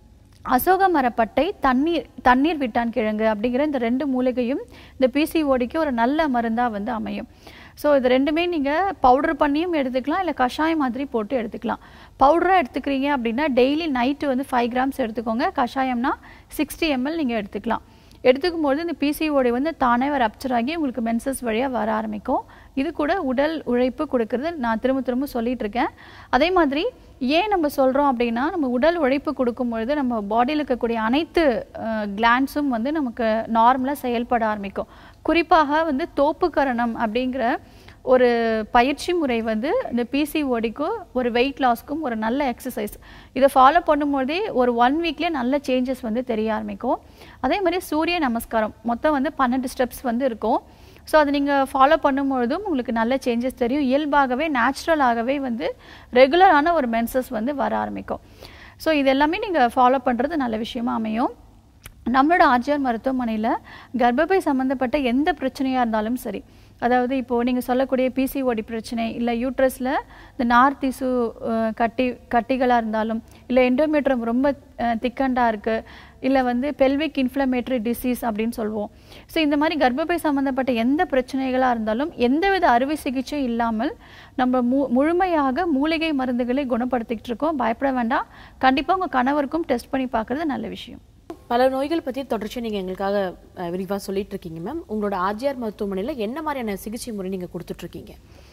அசோக மரப்பட்டை தண்ணீர் தண்ணீர் விட்டான் கிழங்கு அப்படிங்கிற இந்த ரெண்டு மூலிகையும் இந்த பிசிஓடிக்கு ஒரு நல்ல மருந்தாக வந்து அமையும் ஸோ இது ரெண்டுமே நீங்கள் பவுடர் பண்ணியும் எடுத்துக்கலாம் இல்லை கஷாயம் மாதிரி போட்டு எடுத்துக்கலாம் பவுடராக எடுத்துக்கிறீங்க அப்படின்னா டெய்லி நைட்டு வந்து ஃபைவ் கிராம்ஸ் எடுத்துக்கோங்க கஷாயம்னா சிக்ஸ்டி எம்எல் நீங்கள் எடுத்துக்கலாம் எடுத்துக்கும் பொழுது இந்த பிசிஓடி வந்து தானே ரப்சர் ஆகி உங்களுக்கு மென்சஸ் வழியாக வர ஆரம்பிக்கும் இது கூட உடல் உழைப்பு கொடுக்கறது நான் திரும்ப திரும்ப சொல்லிட்டு இருக்கேன் அதே மாதிரி ஏன் நம்ம சொல்கிறோம் அப்படின்னா நம்ம உடல் உழைப்பு கொடுக்கும் பொழுது நம்ம பாடியில் இருக்கக்கூடிய அனைத்து கிளான்ஸும் வந்து நமக்கு நார்மலாக செயல்பட ஆரம்பிக்கும் குறிப்பாக வந்து தோப்புக்கரணம் அப்படிங்கிற ஒரு பயிற்சி முறை வந்து இந்த பிசிஓடிக்கும் ஒரு வெயிட் லாஸ்க்கும் ஒரு நல்ல எக்ஸசைஸ் இதை ஃபாலோ பண்ணும்போதே ஒரு ஒன் வீக்லேயே நல்ல சேஞ்சஸ் வந்து தெரிய ஆரம்பிக்கும் அதே மாதிரி சூரிய நமஸ்காரம் மொத்தம் வந்து பன்னெண்டு ஸ்டெப்ஸ் வந்து இருக்கும் ஸோ அதை நீங்கள் ஃபாலோ பண்ணும்பொழுதும் உங்களுக்கு நல்ல சேஞ்சஸ் தெரியும் இயல்பாகவே நேச்சுரலாகவே வந்து ரெகுலரான ஒரு மென்சஸ் வந்து வர ஆரம்பிக்கும் ஸோ இது எல்லாமே நீங்கள் ஃபாலோ பண்ணுறது நல்ல விஷயமா அமையும் நம்மளோட ஆர்ஜிஆர் மருத்துவமனையில் கர்ப்பப்பை சம்மந்தப்பட்ட எந்த பிரச்சனையாக இருந்தாலும் சரி அதாவது இப்போது நீங்கள் சொல்லக்கூடிய பிசிஓடி பிரச்சனை இல்லை யூட்ரஸில் இந்த நார் திசு அஹ், கட்டி கட்டிகளாக இருந்தாலும் இல்லை எண்டோமீட்ரம் ரொம்ப திக்கண்டாக இருக்குது இல்லை வந்து பெல்விக் இன்ஃப்ளமேட்டரி டிசீஸ் அப்படின்னு சொல்லுவோம் ஸோ இந்த மாதிரி கர்ப்பப்பை சம்மந்தப்பட்ட எந்த பிரச்சனைகளாக இருந்தாலும் எந்தவித அறுவை சிகிச்சை இல்லாமல் நம்ம மு முழுமையாக மூலிகை மருந்துகளை குணப்படுத்திக்கிட்டு இருக்கோம் பயப்பட வேண்டாம் கண்டிப்பாக உங்கள் கணவருக்கும் டெஸ்ட் பண்ணி பார்க்குறது நல்ல விஷயம் பல நோய்கள் பத்தி தொடர்ச்சி நீங்க எங்களுக்காக அஹ், விரிவா சொல்லிட்டு இருக்கீங்க மேம் உங்களோட ஆர்ஜிஆர் மருத்துவமனையில என்ன மாதிரியான சிகிச்சை முறை நீங்க கொடுத்துட்டு இருக்கீங்க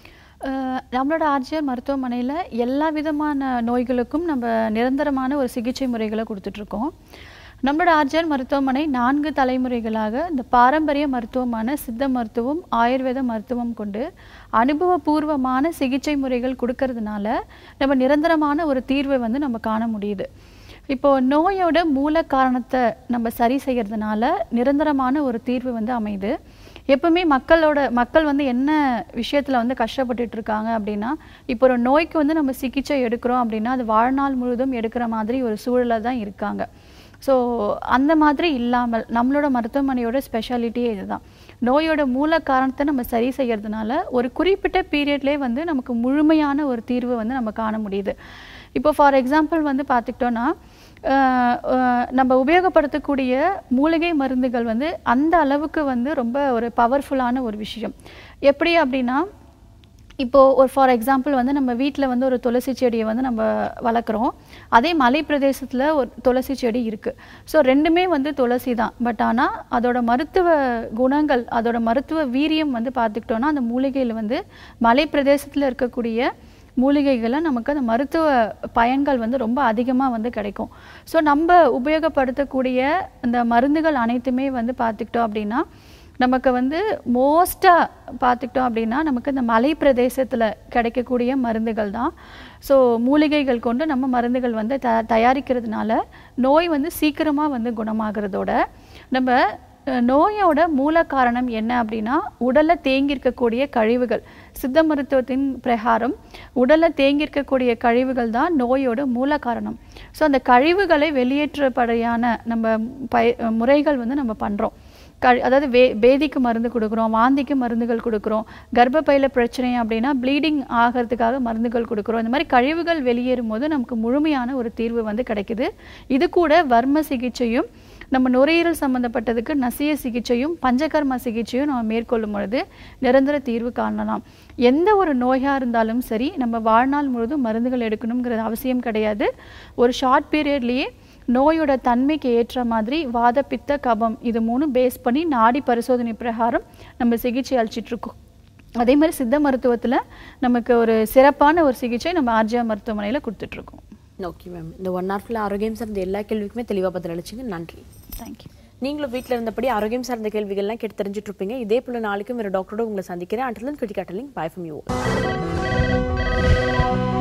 அஹ் நம்மளோட ஆர்ஜிஆர் மருத்துவமனையில் எல்லா விதமான நோய்களுக்கும் நம்ம நிரந்தரமான ஒரு சிகிச்சை முறைகளை கொடுத்துட்ருக்கோம் நம்மளோட ஆர்ஜிஆர் மருத்துவமனை நான்கு தலைமுறைகளாக இந்த பாரம்பரிய மருத்துவமான சித்த மருத்துவம் ஆயுர்வேத மருத்துவம் கொண்டு அனுபவபூர்வமான சிகிச்சை முறைகள் கொடுக்கறதுனால நம்ம நிரந்தரமான ஒரு தீர்வை வந்து நம்ம காண முடியுது இப்போ நோயோட மூல காரணத்தை நம்ம சரி செய்யறதுனால நிரந்தரமான ஒரு தீர்வு வந்து அமையுது எப்பவுமே மக்களோட மக்கள் வந்து என்ன விஷயத்துல வந்து கஷ்டப்பட்டுட்டு இருக்காங்க அப்படின்னா இப்போ ஒரு நோய்க்கு வந்து நம்ம சிகிச்சை எடுக்கிறோம் அப்படின்னா அது வாழ்நாள் முழுவதும் எடுக்கிற மாதிரி ஒரு சூழல்ல தான் இருக்காங்க ஸோ அந்த மாதிரி இல்லாமல் நம்மளோட மருத்துவமனையோட ஸ்பெஷாலிட்டியே இதுதான் நோயோட மூல காரணத்தை நம்ம சரி செய்யறதுனால ஒரு குறிப்பிட்ட பீரியட்லேயே வந்து நமக்கு முழுமையான ஒரு தீர்வு வந்து நம்ம காண முடியுது இப்போ ஃபார் எக்ஸாம்பிள் வந்து பார்த்துக்கிட்டோன்னா அஹ், அஹ், நம்ம உபயோகப்படுத்தக்கூடிய மூலிகை மருந்துகள் வந்து அந்த அளவுக்கு வந்து ரொம்ப ஒரு பவர்ஃபுல்லான ஒரு விஷயம் எப்படி அப்படின்னா இப்போ ஒரு ஃபார் எக்ஸாம்பிள் வந்து நம்ம வீட்டில் வந்து ஒரு துளசி செடியை வந்து நம்ம வளர்க்குறோம் அதே மலை பிரதேசத்தில் ஒரு துளசி செடி இருக்குது ஸோ ரெண்டுமே வந்து துளசி தான் பட் ஆனால் அதோட மருத்துவ குணங்கள் அதோட மருத்துவ வீரியம் வந்து பார்த்துக்கிட்டோன்னா அந்த மூலிகையில் வந்து மலை பிரதேசத்தில் இருக்கக்கூடிய மூலிகைகளை நமக்கு அந்த மருத்துவ பயன்கள் வந்து ரொம்ப அதிகமாக வந்து கிடைக்கும் ஸோ நம்ம உபயோகப்படுத்தக்கூடிய அந்த மருந்துகள் அனைத்துமே வந்து பார்த்துக்கிட்டோம் அப்படின்னா நமக்கு வந்து மோஸ்ட்டாக பார்த்துக்கிட்டோம் அப்படின்னா நமக்கு இந்த மலை பிரதேசத்தில் கிடைக்கக்கூடிய மருந்துகள் தான் ஸோ மூலிகைகள் கொண்டு நம்ம மருந்துகள் வந்து த தயாரிக்கிறதுனால நோய் வந்து சீக்கிரமாக வந்து குணமாகிறதோட நம்ம அஹ், நோயோட மூல காரணம் என்ன அப்படின்னா உடல்ல தேங்கி இருக்கக்கூடிய கழிவுகள் சித்த மருத்துவத்தின் பிரகாரம் உடல்ல தேங்கி இருக்கக்கூடிய கழிவுகள் தான் நோயோட மூல காரணம் ஸோ அந்த கழிவுகளை வெளியேற்றப்படையான நம்ம பய முறைகள் வந்து நம்ம பண்றோம் கழி அதாவது வே பேதிக்கு மருந்து கொடுக்குறோம் வாந்திக்கு மருந்துகள் கொடுக்குறோம் கர்ப்பப்பையில் பிரச்சனை அப்படின்னா ப்ளீடிங் ஆகிறதுக்காக மருந்துகள் கொடுக்குறோம் இந்த மாதிரி கழிவுகள் வெளியேறும் போது நமக்கு முழுமையான ஒரு தீர்வு வந்து கிடைக்குது இது கூட வர்ம சிகிச்சையும் நம்ம நுரையீரல் சம்மந்தப்பட்டதுக்கு நசிய சிகிச்சையும் பஞ்சகர்ம சிகிச்சையும் நம்ம மேற்கொள்ளும் பொழுது நிரந்தர தீர்வு காணலாம் எந்த ஒரு நோயாக இருந்தாலும் சரி நம்ம வாழ்நாள் முழுதும் மருந்துகள் எடுக்கணுங்கிறது அவசியம் கிடையாது ஒரு ஷார்ட் பீரியட்லேயே நோயோட தன்மைக்கு ஏற்ற மாதிரி வாத பித்த கபம் இது மூணு பேஸ் பண்ணி நாடி பரிசோதனை பிரகாரம் நம்ம சிகிச்சை அளிச்சிட்டு இருக்கோம் அதே மாதிரி சித்த மருத்துவத்தில் நமக்கு ஒரு சிறப்பான ஒரு சிகிச்சை நம்ம ஆர்ஜியா மருத்துவமனையில் கொடுத்துட்ருக்கோம் ஓகே மேம் இந்த ஒன் ஹவர் ஃபுல்லாக ஆரோக்கியம் சார்ந்த எல்லா கேள்விக்குமே தெளிவாக பதில் அளிச்சிங்க நன்றி தேங்க்யூ நீங்களும் வீட்டில் இருந்தபடி ஆரோக்கியம் சார்ந்த கேள்விகள்லாம் கேட்டு தெரிஞ்சுட்டு இருப்பீங்க இதே போல நாளைக்கும் வேறு டாக்டரோட உங்களை சந்திக்கிறேன் அண்டர்லன் கிரிக்கெட்டலிங் பை ஃப்ரம் யூ